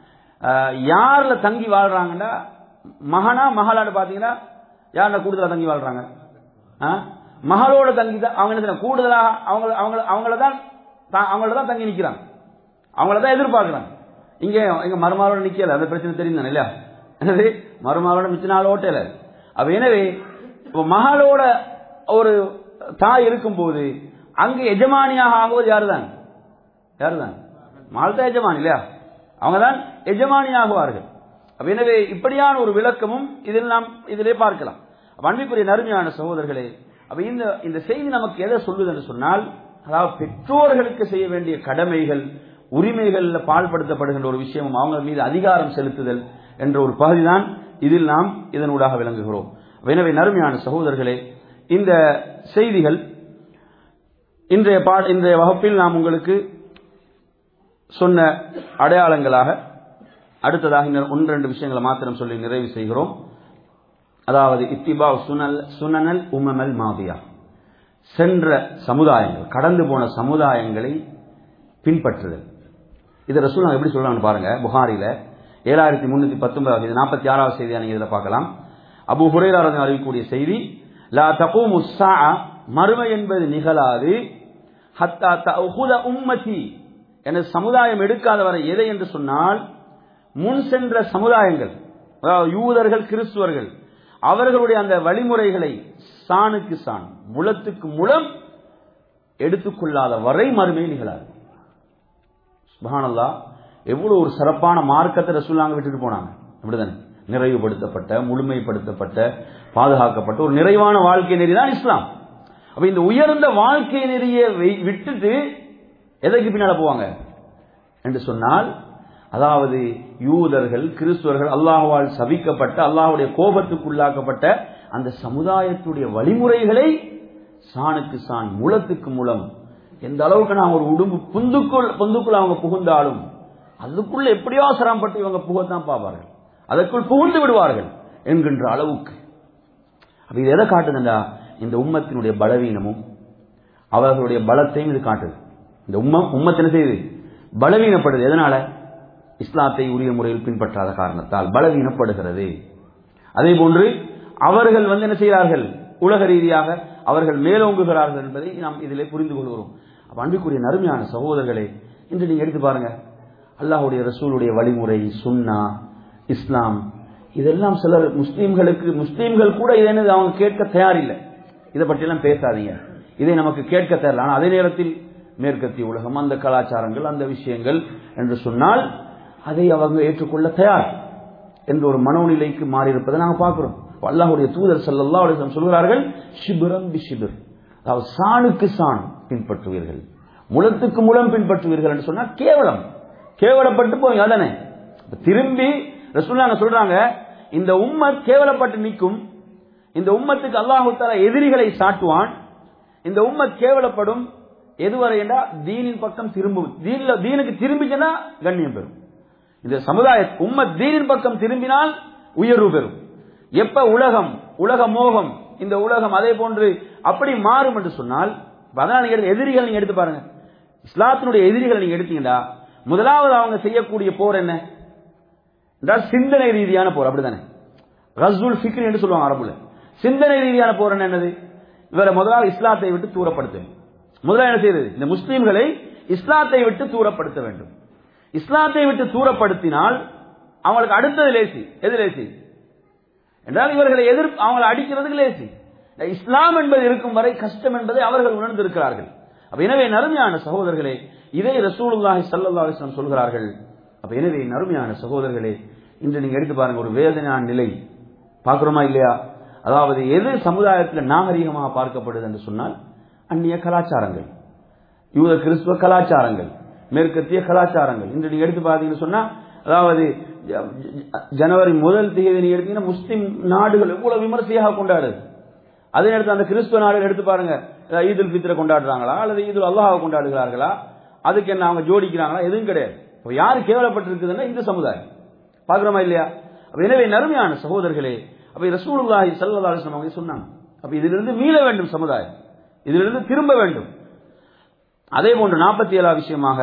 யார்ல தங்கி வாழ்றாங்கன்னா மகனா மகளான்னு பாத்தீங்கன்னா யார்ல கூடுதலா தங்கி வாழ்றாங்க மகளோட தங்கி தான் அவங்க என்ன கூடுதலாக அவங்க அவங்க அவங்கள தான் அவங்கள தான் தங்கி நிக்கிறாங்க அவங்கள தான் எதிர்பார்க்கிறாங்க இங்க எங்க மருமாவோட நிக்கல அந்த பிரச்சனை தெரியும் தானே இல்லையா எனவே மருமாவோட மிச்ச நாள் ஓட்டையில அப்ப எனவே மகளோட ஒரு தாய் இருக்கும்போது அங்கு எஜமானியாக ஆகுவது யாருதான் யாருதான் மால்தா எஜமானி இல்லையா அவங்க தான் எஜமானியாகுவார்கள் எனவே இப்படியான ஒரு விளக்கமும் இதில் நாம் இதிலே பார்க்கலாம் அன்பிற்குரிய நறுமையான சகோதரர்களே அப்ப இந்த இந்த செய்தி நமக்கு எதை சொல்லுது என்று சொன்னால் அதாவது பெற்றோர்களுக்கு செய்ய வேண்டிய கடமைகள் உரிமைகள்ல பால்படுத்தப்படுகின்ற ஒரு விஷயமும் அவங்க மீது அதிகாரம் செலுத்துதல் என்ற ஒரு பகுதிதான் இதில் நாம் இதனூடாக விளங்குகிறோம் எனவே நறுமையான சகோதரர்களே இந்த செய்திகள் இன்றைய பா இன்றைய வகுப்பில் நாம் உங்களுக்கு சொன்ன அடையாளங்களாக அடுத்ததாக இன்னும் ஒன்று ரெண்டு விஷயங்களை மாத்திரம் சொல்லி நிறைவு செய்கிறோம் அதாவது இத்திபா சுனல் சுனனல் உமமல் மாவியா சென்ற சமுதாயங்கள் கடந்து போன சமுதாயங்களை பின்பற்றுதல் இது ரசூல் எப்படி சொல்றாங்க பாருங்க புகாரில ஏழாயிரத்தி முன்னூத்தி பத்தொன்பதாவது இது நாற்பத்தி ஆறாவது செய்தியா நீங்க இதுல பார்க்கலாம் அபு ஹுரேராரன் அறிவிக்கக்கூடிய செய்தி லா தகூமு மறுமை என்பது நிகழாது ஹத்தா தகுத உம்மதி எனது சமுதாயம் எடுக்காத வரை எதை என்று சொன்னால் முன் சென்ற சமுதாயங்கள் அதாவது யூதர்கள் கிறிஸ்துவர்கள் அவர்களுடைய அந்த வழிமுறைகளை சாணுக்கு சான் முளத்துக்கு முளம் எடுத்துக்கொள்ளாத வரை மறுமை நிகழாது சுபானல்லா எவ்வளவு ஒரு சிறப்பான மார்க்கத்தை ரசூல்லாங்க விட்டுட்டு போனாங்க அப்படிதானே நிறைவுபடுத்தப்பட்ட முழுமைப்படுத்தப்பட்ட பாதுகாக்கப்பட்ட ஒரு நிறைவான வாழ்க்கை நெறி தான் இஸ்லாம் அப்ப இந்த உயர்ந்த வாழ்க்கை நெறியை விட்டுட்டு எதற்கு பின்னால போவாங்க என்று சொன்னால் அதாவது யூதர்கள் கிறிஸ்துவர்கள் அல்லாஹுவால் சபிக்கப்பட்ட அல்லாஹுடைய கோபத்துக்குள்ளாக்கப்பட்ட அந்த சமுதாயத்துடைய வழிமுறைகளை சாணுக்கு சான் முளத்துக்கு முளம் எந்த அளவுக்கு நான் ஒரு உடும்பு புந்துக்குள் புந்துக்குள் அவங்க புகுந்தாலும் அதுக்குள்ள எப்படியோ சிரமப்பட்டு இவங்க புகத்தான் பார்ப்பார்கள் அதற்குள் புகுந்து விடுவார்கள் என்கின்ற அளவுக்கு அப்ப இது எதை காட்டுதுண்டா இந்த உம்மத்தினுடைய பலவீனமும் அவர்களுடைய பலத்தையும் இது காட்டுது இந்த உம்ம உம்மத் என்ன செய்யுது பலவீனப்படுது எதனால இஸ்லாத்தை உரிய முறையில் பின்பற்றாத காரணத்தால் பலவீனப்படுகிறது அதே போன்று அவர்கள் வந்து என்ன செய்கிறார்கள் உலக ரீதியாக அவர்கள் மேலோங்குகிறார்கள் என்பதை நாம் இதிலே புரிந்து கொள்கிறோம் அப்ப அன்புக்குரிய நறுமையான சகோதரர்களே இன்று நீங்க எடுத்து பாருங்க அல்லாஹுடைய ரசூலுடைய வழிமுறை சுன்னா இஸ்லாம் இதெல்லாம் சிலர் முஸ்லீம்களுக்கு முஸ்லீம்கள் கூட இதை என்னது அவங்க கேட்க தயாரில்லை இதை பற்றியெல்லாம் பேசாதீங்க இதை நமக்கு கேட்க தேவையில்லை ஆனால் அதே நேரத்தில் மேற்கத்திய உலகம் அந்த கலாச்சாரங்கள் அந்த விஷயங்கள் என்று சொன்னால் அதை அவங்க ஏற்றுக்கொள்ள தயார் என்ற ஒரு மனோநிலைக்கு மாறி இருப்பதை நாங்கள் பார்க்கிறோம் அல்லாஹுடைய தூதர் சல்லல்லா அலிஸ்லாம் சொல்கிறார்கள் ஷிபிரம் பி ஷிபிர் அதாவது சாணுக்கு சான் பின்பற்றுவீர்கள் முளத்துக்கு முளம் பின்பற்றுவீர்கள் என்று சொன்னா கேவலம் கேவலப்பட்டு போய் அதானே திரும்பி ரசூல்லாங்க சொல்றாங்க இந்த உம்மத் கேவலப்பட்டு நிற்கும் இந்த உம்மத்துக்கு அல்லாஹு தாலா எதிரிகளை சாட்டுவான் இந்த உம்மத் கேவலப்படும் எதுவரை என்றா தீனின் பக்கம் திரும்பும் தீன்ல தீனுக்கு திரும்பிச்சுன்னா கண்ணியம் பெறும் இந்த சமுதாய உம்மத் தீனின் பக்கம் திரும்பினால் உயர்வு பெறும் எப்ப உலகம் உலக மோகம் இந்த உலகம் அதே போன்று அப்படி மாறும் என்று சொன்னால் அதனால நீங்க எடுத்து- எதிரிகள் நீங்க எடுத்து பாருங்க இஸ்லாத்தினுடைய எதிரிகளை நீங்க எடுத்தீங்கன்னா முதலாவது அவங்க செய்யக்கூடிய போர் என்ன என்றால் சிந்தனை ரீதியான போர் அப்படிதானே ரசூல் ஃபிக்ரி என்று சொல்லுவாங்க அரபுல சிந்தனை ரீதியான போர் என்ன என்னது இவரை முதலாவது இஸ்லாத்தை விட்டு தூரப்படுத்த வேண்டும் முதல்ல என்ன செய்யறது இந்த முஸ்லீம்களை இஸ்லாத்தை விட்டு தூரப்படுத்த வேண்டும் இஸ்லாத்தை விட்டு தூரப்படுத்தினால் அவங்களுக்கு அடுத்தது லேசி எது லேசி என்றால் இவர்களை எதிர் அவங்களை அடிக்கிறதுக்கு லேசி இஸ்லாம் என்பது இருக்கும் வரை கஷ்டம் என்பதை அவர்கள் உணர்ந்திருக்கிறார்கள் அப்ப எனவே நறுமையான சகோதரர்களே இதை ரசூலுல்லாஹி ஸல்லல்லாஹு அலைஹி வஸல்லம் சொல்கிறார்கள் அப்ப எனவே நறுமையான சகோதரர்களே இன்று நீங்க எடுத்து பாருங்க ஒரு வேதனையான நிலை பார்க்கிறோமா இல்லையா அதாவது எது சமுதாயத்தில் நாகரிகமாக பார்க்கப்படுது என்று சொன்னால் அந்நிய கலாச்சாரங்கள் யூத கிறிஸ்துவ கலாச்சாரங்கள் மேற்கத்திய கலாச்சாரங்கள் இன்று நீங்க எடுத்து பார்த்தீங்கன்னு சொன்னா அதாவது ஜ- ஜ- ஜனவரி முதல் தேதி நீங்க எடுத்தீங்கன்னா முஸ்லிம் நாடுகள் எவ்வளவு விமர்சையாக கொண்டாடுது அதே நேரத்தில் அந்த கிறிஸ்துவ நாடுகள் எடுத்து பாருங்க அஹ் ஈதுல் ஃபித்ரை கொண்டாடுறாங்களா அல்லது ஈதுல் அல்லாஹ் கொண்டாடுகிறார்களா அதுக்கு என்ன அவங்க ஜோடிக்கிறாங்களா எதுவும் கிடையாது அப்ப யாரு கேவலப்பட்டிருக்குதுன்னா இந்த சமுதாயம் பார்க்கிறோமா இல்லையா அப்ப எனவே நறுமையான சகோதரர்களே அப்ப ரசூலுல்லாஹி ஸல்லல்லாஹு அலைஹி வஸல்லம் அவங்க சொன்னாங்க அப்ப இதிலிருந்து மீள வேண்டும் சமுதாயம் இதிலிருந்து திரும்ப வேண்டும் அதே போன்று நாற்பத்தி ஏழாவது விஷயமாக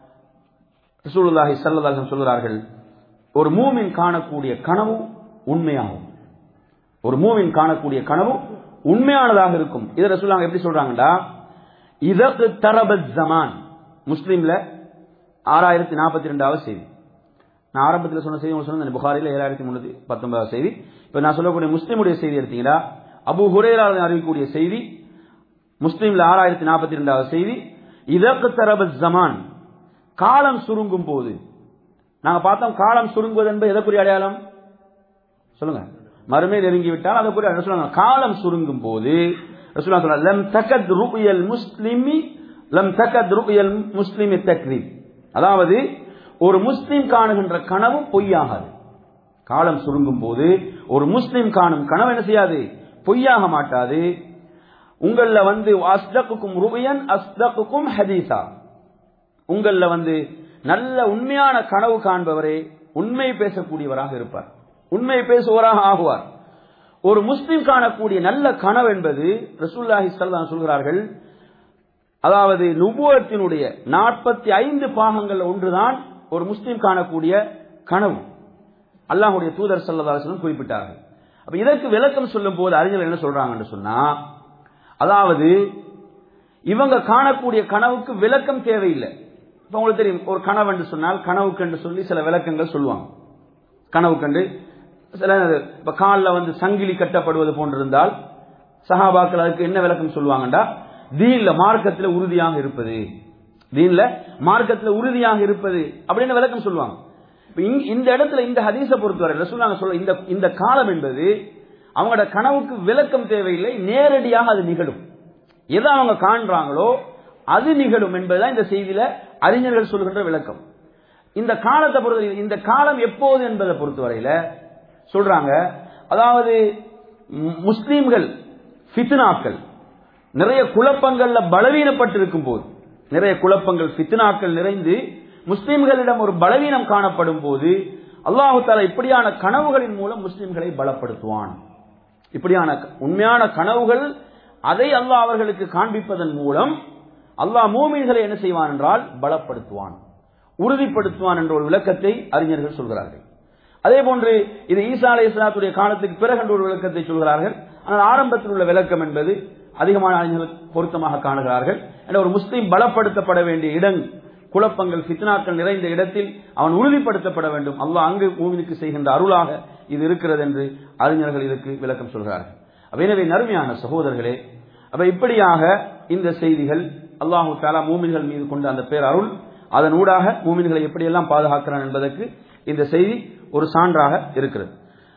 ரசூலுல்லாஹி ஸல்லல்லாஹு அலைஹி வஸல்லம் சொல்கிறார்கள் ஒரு மூமின் காணக்கூடிய கனவு உண்மையாகும் ஒரு மூமின் காணக்கூடிய கனவு உண்மையானதாக இருக்கும் இதை ரசூலுல்லாஹ் எப்படி சொல்றாங்கடா இதற்கு தரபத் ஜமான் முஸ்லீம்ல ஆறாயிரத்தி நாற்பத்தி ரெண்டாவது செய்தி நான் ஆரம்பத்தில் சொன்ன செய்தி உங்களுக்கு சொன்னேன் புகாரில் ஏழாயிரத்தி முன்னூத்தி பத்தொன்பதாவது செய்தி இப்ப நான் சொல்லக்கூடிய முஸ்லீமுடைய செய்தி எடுத்தீங்கன்னா அபு ஹுரேரா அறிவிக்கக்கூடிய செய்தி முஸ்லீம்ல ஆறாயிரத்தி நாற்பத்தி ரெண்டாவது செய்தி இதற்கு தரபத் ஜமான் காலம் சுருங்கும் போது நாங்க பார்த்தோம் காலம் சுருங்குவது என்பது எதற்குரிய அடையாளம் சொல்லுங்க மறுமை நெருங்கி விட்டால் அதற்குரிய அடையாளம் சொல்லுங்க காலம் சுருங்கும் போது ரசூலுல்லாஹ் சொல்றாங்க, லம் தகத் ருயல் முஸ்லிமி லம் தகத் ருயல் முஸ்லிமி தக்ரீப் அதாவது ஒரு முஸ்லிம் காணுகின்ற கனவு பொய்யாகாது காலம் சுருங்கும் போது ஒரு முஸ்லிம் காணும் கனவு என்ன செய்யாது பொய்யாக மாட்டாது உங்கள வந்து அஸ்தகுக்கும் ருபியன் அஸ்தகுக்கும் ஹதீஸா உங்கள வந்து நல்ல உண்மையான கனவு காண்பவரே உண்மை பேசக்கூடியவராக இருப்பார் உண்மை பேசுவராக ஆகுவார் ஒரு முஸ்லிம் காணக்கூடிய நல்ல கனவு என்பது ரசூல்லாஹி ஸல்லல்லாஹு சொல்கிறார்கள் அதாவது நுபுவத்தினுடைய நாற்பத்தி ஐந்து பாகங்கள் ஒன்றுதான் ஒரு முஸ்லிம் காணக்கூடிய கனவு அல்லாஹ்வுடைய தூதர் ஸல்லல்லாஹு அலைஹி வஸல்லம் குறிப்பிட்டார்கள் அப்ப இதற்கு விளக்கம் சொல்லும் போது அறிஞர்கள் என்ன சொல்றாங்கன்னு சொன்னா அதாவது இவங்க காணக்கூடிய கனவுக்கு விளக்கம் தேவையில்லை இப்ப உங்களுக்கு தெரியும் ஒரு கனவு என்று சொன்னால் கனவுக்கு என்று சொல்லி சில விளக்கங்கள் சொல்லுவாங்க கனவு கண்டு சில இப்ப காலில் வந்து சங்கிலி கட்டப்படுவது போன்றிருந்தால் சஹாபாக்கள் அதுக்கு என்ன விளக்கம் சொல்லுவாங்கடா தீன்ல மார்க்கத்தில் உறுதியாக இருப்பது தீன்ல மார்க்கத்தில் உறுதியாக இருப்பது அப்படின்னு விளக்கம் சொல்லுவாங்க இப்ப இங்க- இந்த இடத்துல இந்த ஹதீஸை பொறுத்தவரை ரசூலுல்லாஹ் சொல்ல இந்த இந்த காலம் என்பது அவங்களோட கனவுக்கு விளக்கம் தேவையில்லை நேரடியாக அது நிகழும் எதை அவங்க காண்றாங்களோ அது நிகழும் என்பதுதான் இந்த செய்தியில அறிஞர்கள் சொல்கின்ற விளக்கம் இந்த காலத்தை பொறுத்த இந்த காலம் எப்போது என்பதை பொறுத்தவரையில சொல்றாங்க அதாவது மு- முஸ்லீம்கள் ஃபித்னாக்கள் நிறைய குழப்பங்கள்ல பலவீனப்பட்டிருக்கும் போது நிறைய குழப்பங்கள் ஃபித்னாக்கள் நிறைந்து முஸ்லிம்களிடம் ஒரு பலவீனம் காணப்படும் போது அல்லாஹு தாலா இப்படியான கனவுகளின் மூலம் முஸ்லிம்களை பலப்படுத்துவான் இப்படியான க- உண்மையான கனவுகள் அதை அல்லாஹ் அவர்களுக்கு காண்பிப்பதன் மூலம் அல்லாஹ் மூமின்களை என்ன செய்வான் என்றால் பலப்படுத்துவான் உறுதிப்படுத்துவான் என்ற ஒரு விளக்கத்தை அறிஞர்கள் சொல்கிறார்கள் அதே போன்று இது ஈசா அலை இஸ்லாத்துடைய காலத்துக்கு பிறகு என்ற ஒரு விளக்கத்தை சொல்கிறார்கள் ஆனால் ஆரம்பத்தில் உள்ள விளக்கம் என்பது அதிகமான அறிஞர்கள் பொருத்தமாக காணுகிறார்கள் என்ற ஒரு முஸ்லீம் பலப்படுத்தப்பட வேண்டிய இடம் குழப்பங்கள் ஃபித்னாக்கள் நிறைந்த இடத்தில் அவன் உறுதிப்படுத்தப்பட வேண்டும் அல்லாஹ் அங்கு மூவினுக்கு செய்கின்ற அருளாக இது இருக்கிறது என்று அறிஞர்கள் இதற்கு விளக்கம் சொல்கிறார்கள் அப்ப எனவே நறுமையான சகோதரர்களே அப்ப இப்படியாக இந்த செய்திகள் அல்லாஹு தாலா மூமின்கள் மீது கொண்ட அந்த பேர் அருள் அதன் ஊடாக மூமின்களை எப்படியெல்லாம் பாதுகாக்கிறான் என்பதற்கு இந்த செய்தி ஒரு சான்றாக இருக்கிறது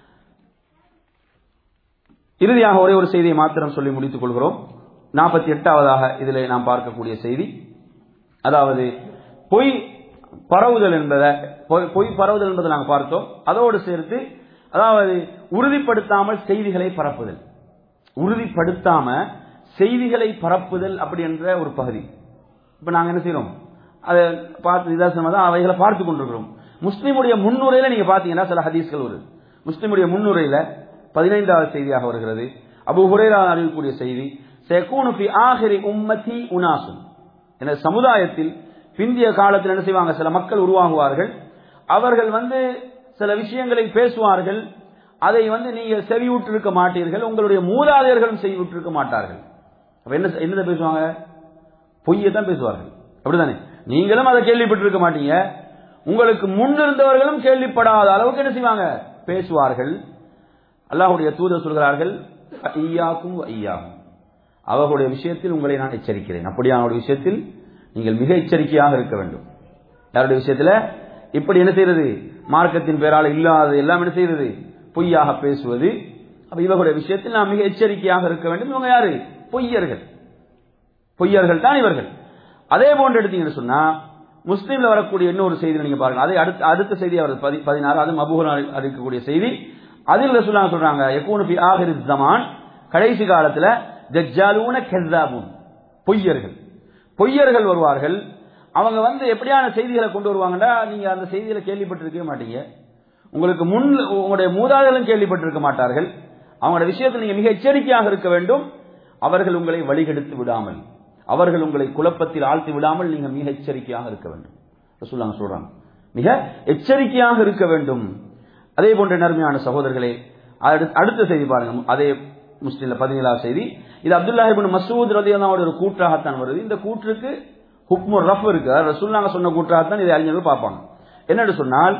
இறுதியாக ஒரே ஒரு செய்தியை மாத்திரம் சொல்லி முடித்துக் கொள்கிறோம் நாற்பத்தி எட்டாவதாக இதில் நாம் பார்க்கக்கூடிய செய்தி அதாவது பொய் பரவுதல் என்பதை பொய் பொய் பரவுதல் என்பதை நாங்கள் பார்த்தோம் அதோடு சேர்த்து அதாவது உறுதிப்படுத்தாமல் செய்திகளை பரப்புதல் உறுதிப்படுத்தாம செய்திகளை பரப்புதல் அப்படி என்ற ஒரு பகுதி இப்ப நாங்க என்ன செய்யறோம் அதை பார்த்து நிதாசனமா தான் அவைகளை பார்த்து கொண்டிருக்கிறோம் முஸ்லிமுடைய முன்னுரையில நீங்க பாத்தீங்கன்னா சில ஹதீஸ்கள் வருது முஸ்லிமுடைய முன்னுரையில பதினைந்தாவது செய்தியாக வருகிறது அபு ஹுரேரா அறிவிக்கக்கூடிய செய்தி செகூனு ஃபி ஆஹிரி உம்மதி உனாசுன் என சமுதாயத்தில் பிந்திய காலத்தில் என்ன செய்வாங்க சில மக்கள் உருவாகுவார்கள் அவர்கள் வந்து சில விஷயங்களை பேசுவார்கள் அதை வந்து நீங்கள் செவியுற்றிருக்க மாட்டீர்கள் உங்களுடைய மூதாதையர்களும் செய்விட்டிருக்க மாட்டார்கள் அப்ப என்ன என்னதை பேசுவாங்க பொய்யை தான் பேசுவார்கள் அப்படிதானே நீங்களும் அதை கேள்விப்பட்டிருக்க மாட்டீங்க உங்களுக்கு முன்னிருந்தவர்களும் கேள்விப்படாத அளவுக்கு என்ன செய்வாங்க பேசுவார்கள் அல்லாஹுடைய தூதர் சொல்கிறார்கள் ஐயாக்கும் ஐயாகும் அவர்களுடைய விஷயத்தில் உங்களை நான் எச்சரிக்கிறேன் அப்படியான விஷயத்தில் நீங்கள் மிக எச்சரிக்கையாக இருக்க வேண்டும் யாருடைய விஷயத்தில் இப்படி என்ன செய்யறது மார்க்கத்தின் பேரால் இல்லாத எல்லாம் என்ன செய்யறது பொய்யாக பேசுவது அப்ப இவர்களுடைய விஷயத்தில் நாம் மிக எச்சரிக்கையாக இருக்க வேண்டும் இவங்க யாரு பொய்யர்கள் பொய்யர்கள் தான் இவர்கள் அதே போன்று எடுத்தீங்கன்னு சொன்னா முஸ்லீம்ல வரக்கூடிய இன்னொரு செய்தி நீங்க பாருங்க அதே அடுத்த அடுத்த செய்தி அவர் பதி- பதினாறு அது மபுகர் அறிவிக்கக்கூடிய செய்தி அதில் ரசூலுல்லாஹ் சொல்றாங்க யகூனு ஃபி ஆஹிரி ஜமான் கடைசி காலத்துல தஜ்ஜாலூன கெஸ்ஸாபூன் பொய்யர்கள் பொய்யர்கள் வருவார்கள் அவங்க வந்து எப்படியான செய்திகளை கொண்டு வருவாங்கன்னா நீங்க அந்த செய்திகளை கேள்விப்பட்டிருக்கவே மாட்டீங்க உங்களுக்கு முன் உங்களுடைய மூதாதையர்களும் கேள்விப்பட்டிருக்க மாட்டார்கள் அவங்களோட விஷயத்தில் நீங்க மிக எச்சரிக்கையாக இருக்க வேண்டும் அவர்கள் உங்களை வழிகெடுத்து விடாமல் அவர்கள் உங்களை குழப்பத்தில் ஆழ்த்தி விடாமல் நீங்க மிக எச்சரிக்கையாக இருக்க வேண்டும் ரசூலுல்லாஹ் சொல்றாங்க மிக எச்சரிக்கையாக இருக்க வேண்டும் அதே போன்ற நன்மையான சகோதரர்களே அடுத்த- அடுத்த செய்தி பாருங்க அதே முஸ்லீம்ல பதினேழாவது செய்தி இது அப்துல்லாஹிபின் மசூத் ரதியல்லாவோட ஒரு கூற்றாகத்தான் வருது இந்த கூற்றுக்கு ஹுக்மு ரஃப் இருக்கு அதாவது ரசூலுல்லாஹ் சொன்ன கூற்றாகத்தான் இதை அறிஞர்கள் பார்ப்பாங்க என்னன்னு சொன்னால்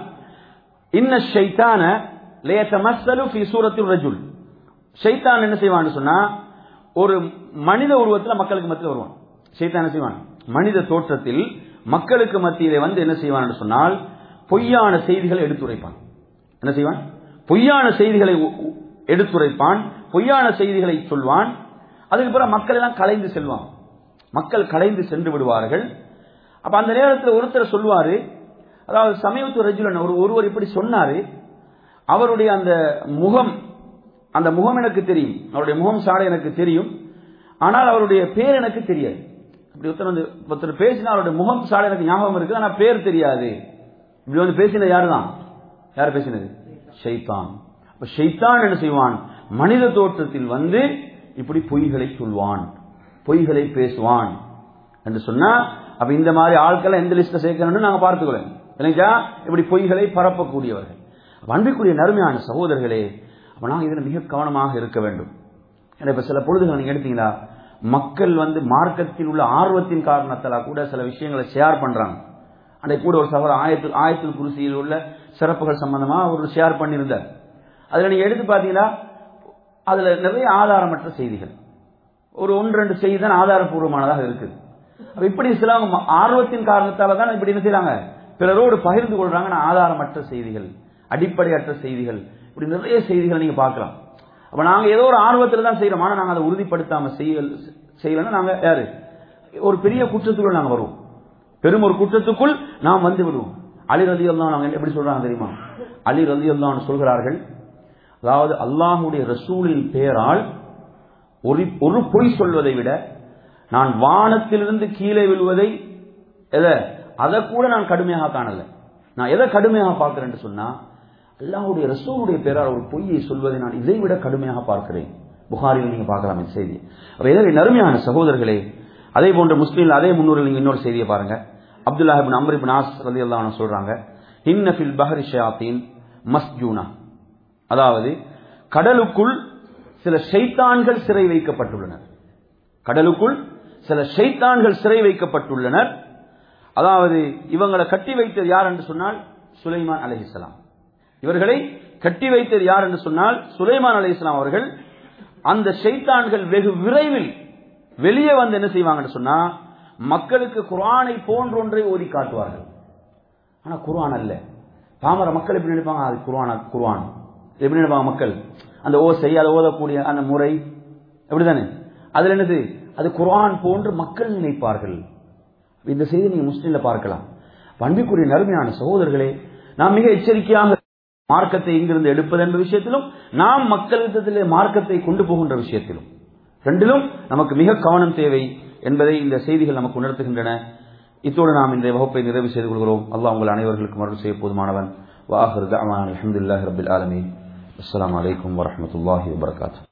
இன்ன ஷைத்தான லேயத்தமஸ்ஸலு ஃபி சூரத்தில் ரஜுல் ஷைத்தான் என்ன செய்வான்னு சொன்னா ஒரு மனித உருவத்தில் மக்களுக்கு மத்தியில் வருவான் ஷைத்தான் என்ன செய்வான் மனித தோற்றத்தில் மக்களுக்கு மத்தியிலே வந்து என்ன செய்வான் சொன்னால் பொய்யான செய்திகளை எடுத்துரைப்பான் என்ன செய்வான் பொய்யான செய்திகளை உ- உ- எடுத்துரைப்பான் பொய்யான செய்திகளை சொல்வான் அதுக்கு பிறகு மக்கள் எல்லாம் கலைந்து செல்வான் மக்கள் கலைந்து சென்று விடுவார்கள் அப்ப அந்த நேரத்தில் ஒருத்தர் சொல்வாரு அதாவது சமீபத்து ரஜுலன் ஒரு ஒருவர் இப்படி சொன்னாரு அவருடைய அந்த முகம் அந்த முகம் எனக்கு தெரியும் அவருடைய முகம் சாடை எனக்கு தெரியும் ஆனால் அவருடைய பேர் எனக்கு தெரியாது இப்படி ஒருத்தர் வந்து ஒருத்தர் பேசினா அவருடைய முகம் சாடை எனக்கு ஞாபகம் இருக்கு ஆனா பேர் தெரியாது இப்படி வந்து பேசினது யாரு தான் யார் பேசினது ஷைத்தான் அப்ப ஷைத்தான் என்ன செய்வான் மனித தோற்றத்தில் வந்து இப்படி பொய்களை சொல்வான் பொய்களை பேசுவான் என்று சொன்னா அப்ப இந்த மாதிரி ஆட்களை எந்த லிஸ்ட்ல சேர்க்கணும்னு நாங்க பார்த்துக்கிறோம் இல்லைங்களா இப்படி பொய்களை பரப்பக்கூடியவர்கள் அப்ப அன்பிற்குரிய நறுமையான சகோதரர்களே அப்ப நாங்க இதுல மிக கவனமாக இருக்க வேண்டும் ஏன்னா இப்ப சில பொழுதுகள் நீங்க எடுத்தீங்களா மக்கள் வந்து மார்க்கத்தில் உள்ள ஆர்வத்தின் காரணத்தால கூட சில விஷயங்களை ஷேர் பண்றாங்க அன்றைக்கு கூட ஒரு சகோதரர் ஆயத்தில் ஆயத்தில் குருசியில் உள்ள சிறப்புகள் சம்பந்தமா ஒரு ஷேர் பண்ணியிருந்தார் அதுல நீங்க எடுத்து பாத்தீங்கன்னா அதுல நிறைய ஆதாரமற்ற செய்திகள் ஒரு ஒன்று ரெண்டு செய்தி தான் ஆதாரபூர்வமானதாக இருக்குது அப்ப இப்படி சிலவங்க ம- ஆர்வத்தின் காரணத்தால தான் இப்படி என்ன செய்றாங்க பிறரோடு பகிர்ந்து கொள்றாங்க ஆனா ஆதாரமற்ற செய்திகள் அடிப்படையற்ற செய்திகள் இப்படி நிறைய செய்திகள் நீங்க பார்க்கலாம் அப்ப நாங்க ஏதோ ஒரு ஆர்வத்தில் தான் செய்யறோம் ஆனா நாங்க அதை உறுதிப்படுத்தாம செய்யல செய்யலன்னா நாங்க யாரு ஒரு பெரிய குற்றத்துக்குள்ள நாங்க வருவோம் பெரும் ஒரு குற்றத்துக்குள் நாம் வந்து விடுவோம் அலி ரதி நாங்க எப்படி சொல்றாங்க தெரியுமா அலி ரதி சொல்கிறார்கள் அதாவது அல்லாஹுடைய ரசூலின் பெயரால் ஒரு ஒரு பொய் சொல்வதை விட நான் வானத்திலிருந்து கீழே விழுவதை எதை அதை கூட நான் கடுமையாக காணல நான் எதை கடுமையாக பார்க்கிறேன்னு சொன்னா அல்லாஹ்வுடைய ரசூலுடைய பேரால் ஒரு பொய்யை சொல்வதை நான் இதை விட கடுமையாக பார்க்கிறேன் புகாரில் நீங்க பார்க்கலாம் இந்த செய்தி அப்ப எனவே நறுமையான சகோதரர்களே அதே போன்ற முஸ்லீம்ல அதே முன்னூறில் நீங்க இன்னொரு செய்தியை பாருங்க Abdullah ibn Amr ibn As ரலியல்லாஹு அன்ஹு சொல்றாங்க இன்ன ஃபில் பஹரி ஷயாத்தீன் மஸ்ஜூனா அதாவது கடலுக்குள் சில ஷைத்தான்கள் சிறை வைக்கப்பட்டுள்ளனர் கடலுக்குள் சில ஷைத்தான்கள் சிறை வைக்கப்பட்டுள்ளனர் அதாவது இவங்களை கட்டி வைத்தது யார் என்று சொன்னால் சுலைமான் அலைஹிஸ்ஸலாம் இவர்களை கட்டி வைத்தது யார் என்று சொன்னால் சுலைமான் அலைஹிஸ்ஸலாம் அவர்கள் அந்த ஷைத்தான்கள் வெகு விரைவில் வெளியே வந்து என்ன செய்வாங்கன்னு சொன்னா மக்களுக்கு குர்ஆனை போன்றொன்றை ஓதி காட்டுவார்கள் ஆனா குர்ஆன் அல்ல பாமர மக்கள் எப்படி நினைப்பாங்க அது குர்ஆன் குர்ஆன் எப்படி நினைப்பாங்க மக்கள் அந்த ஓசை அதை ஓதக்கூடிய அந்த முறை எப்படிதானே அதுல என்னது அது குர்ஆன் போன்று மக்கள் நினைப்பார்கள் இந்த செய்தி நீங்க முஸ்லீம்ல பார்க்கலாம் பண்பிற்குரிய நறுமையான சகோதரர்களே நாம் மிக எச்சரிக்கையாக மார்க்கத்தை இங்கிருந்து எடுப்பது என்ற விஷயத்திலும் நாம் மக்களிடத்திலே மார்க்கத்தை கொண்டு போகின்ற விஷயத்திலும் ரெண்டிலும் நமக்கு மிக கவனம் தேவை என்பதை இந்த செய்திகள் நமக்கு உணர்த்துகின்றன இத்தோடு நாம் இந்த வகுப்பை நிறைவு செய்து கொள்கிறோம் அல்லாஹ் உங்கள் அனைவர்களுக்கும் அருள் செய்ய போதுமானவன் வாஹர் அலமதுல்லாஹி ரபில் ஆலமீன் அஸ்ஸலாமு அலைக்கும் வரஹ்மத்துல்லாஹி வபரகாத்துஹு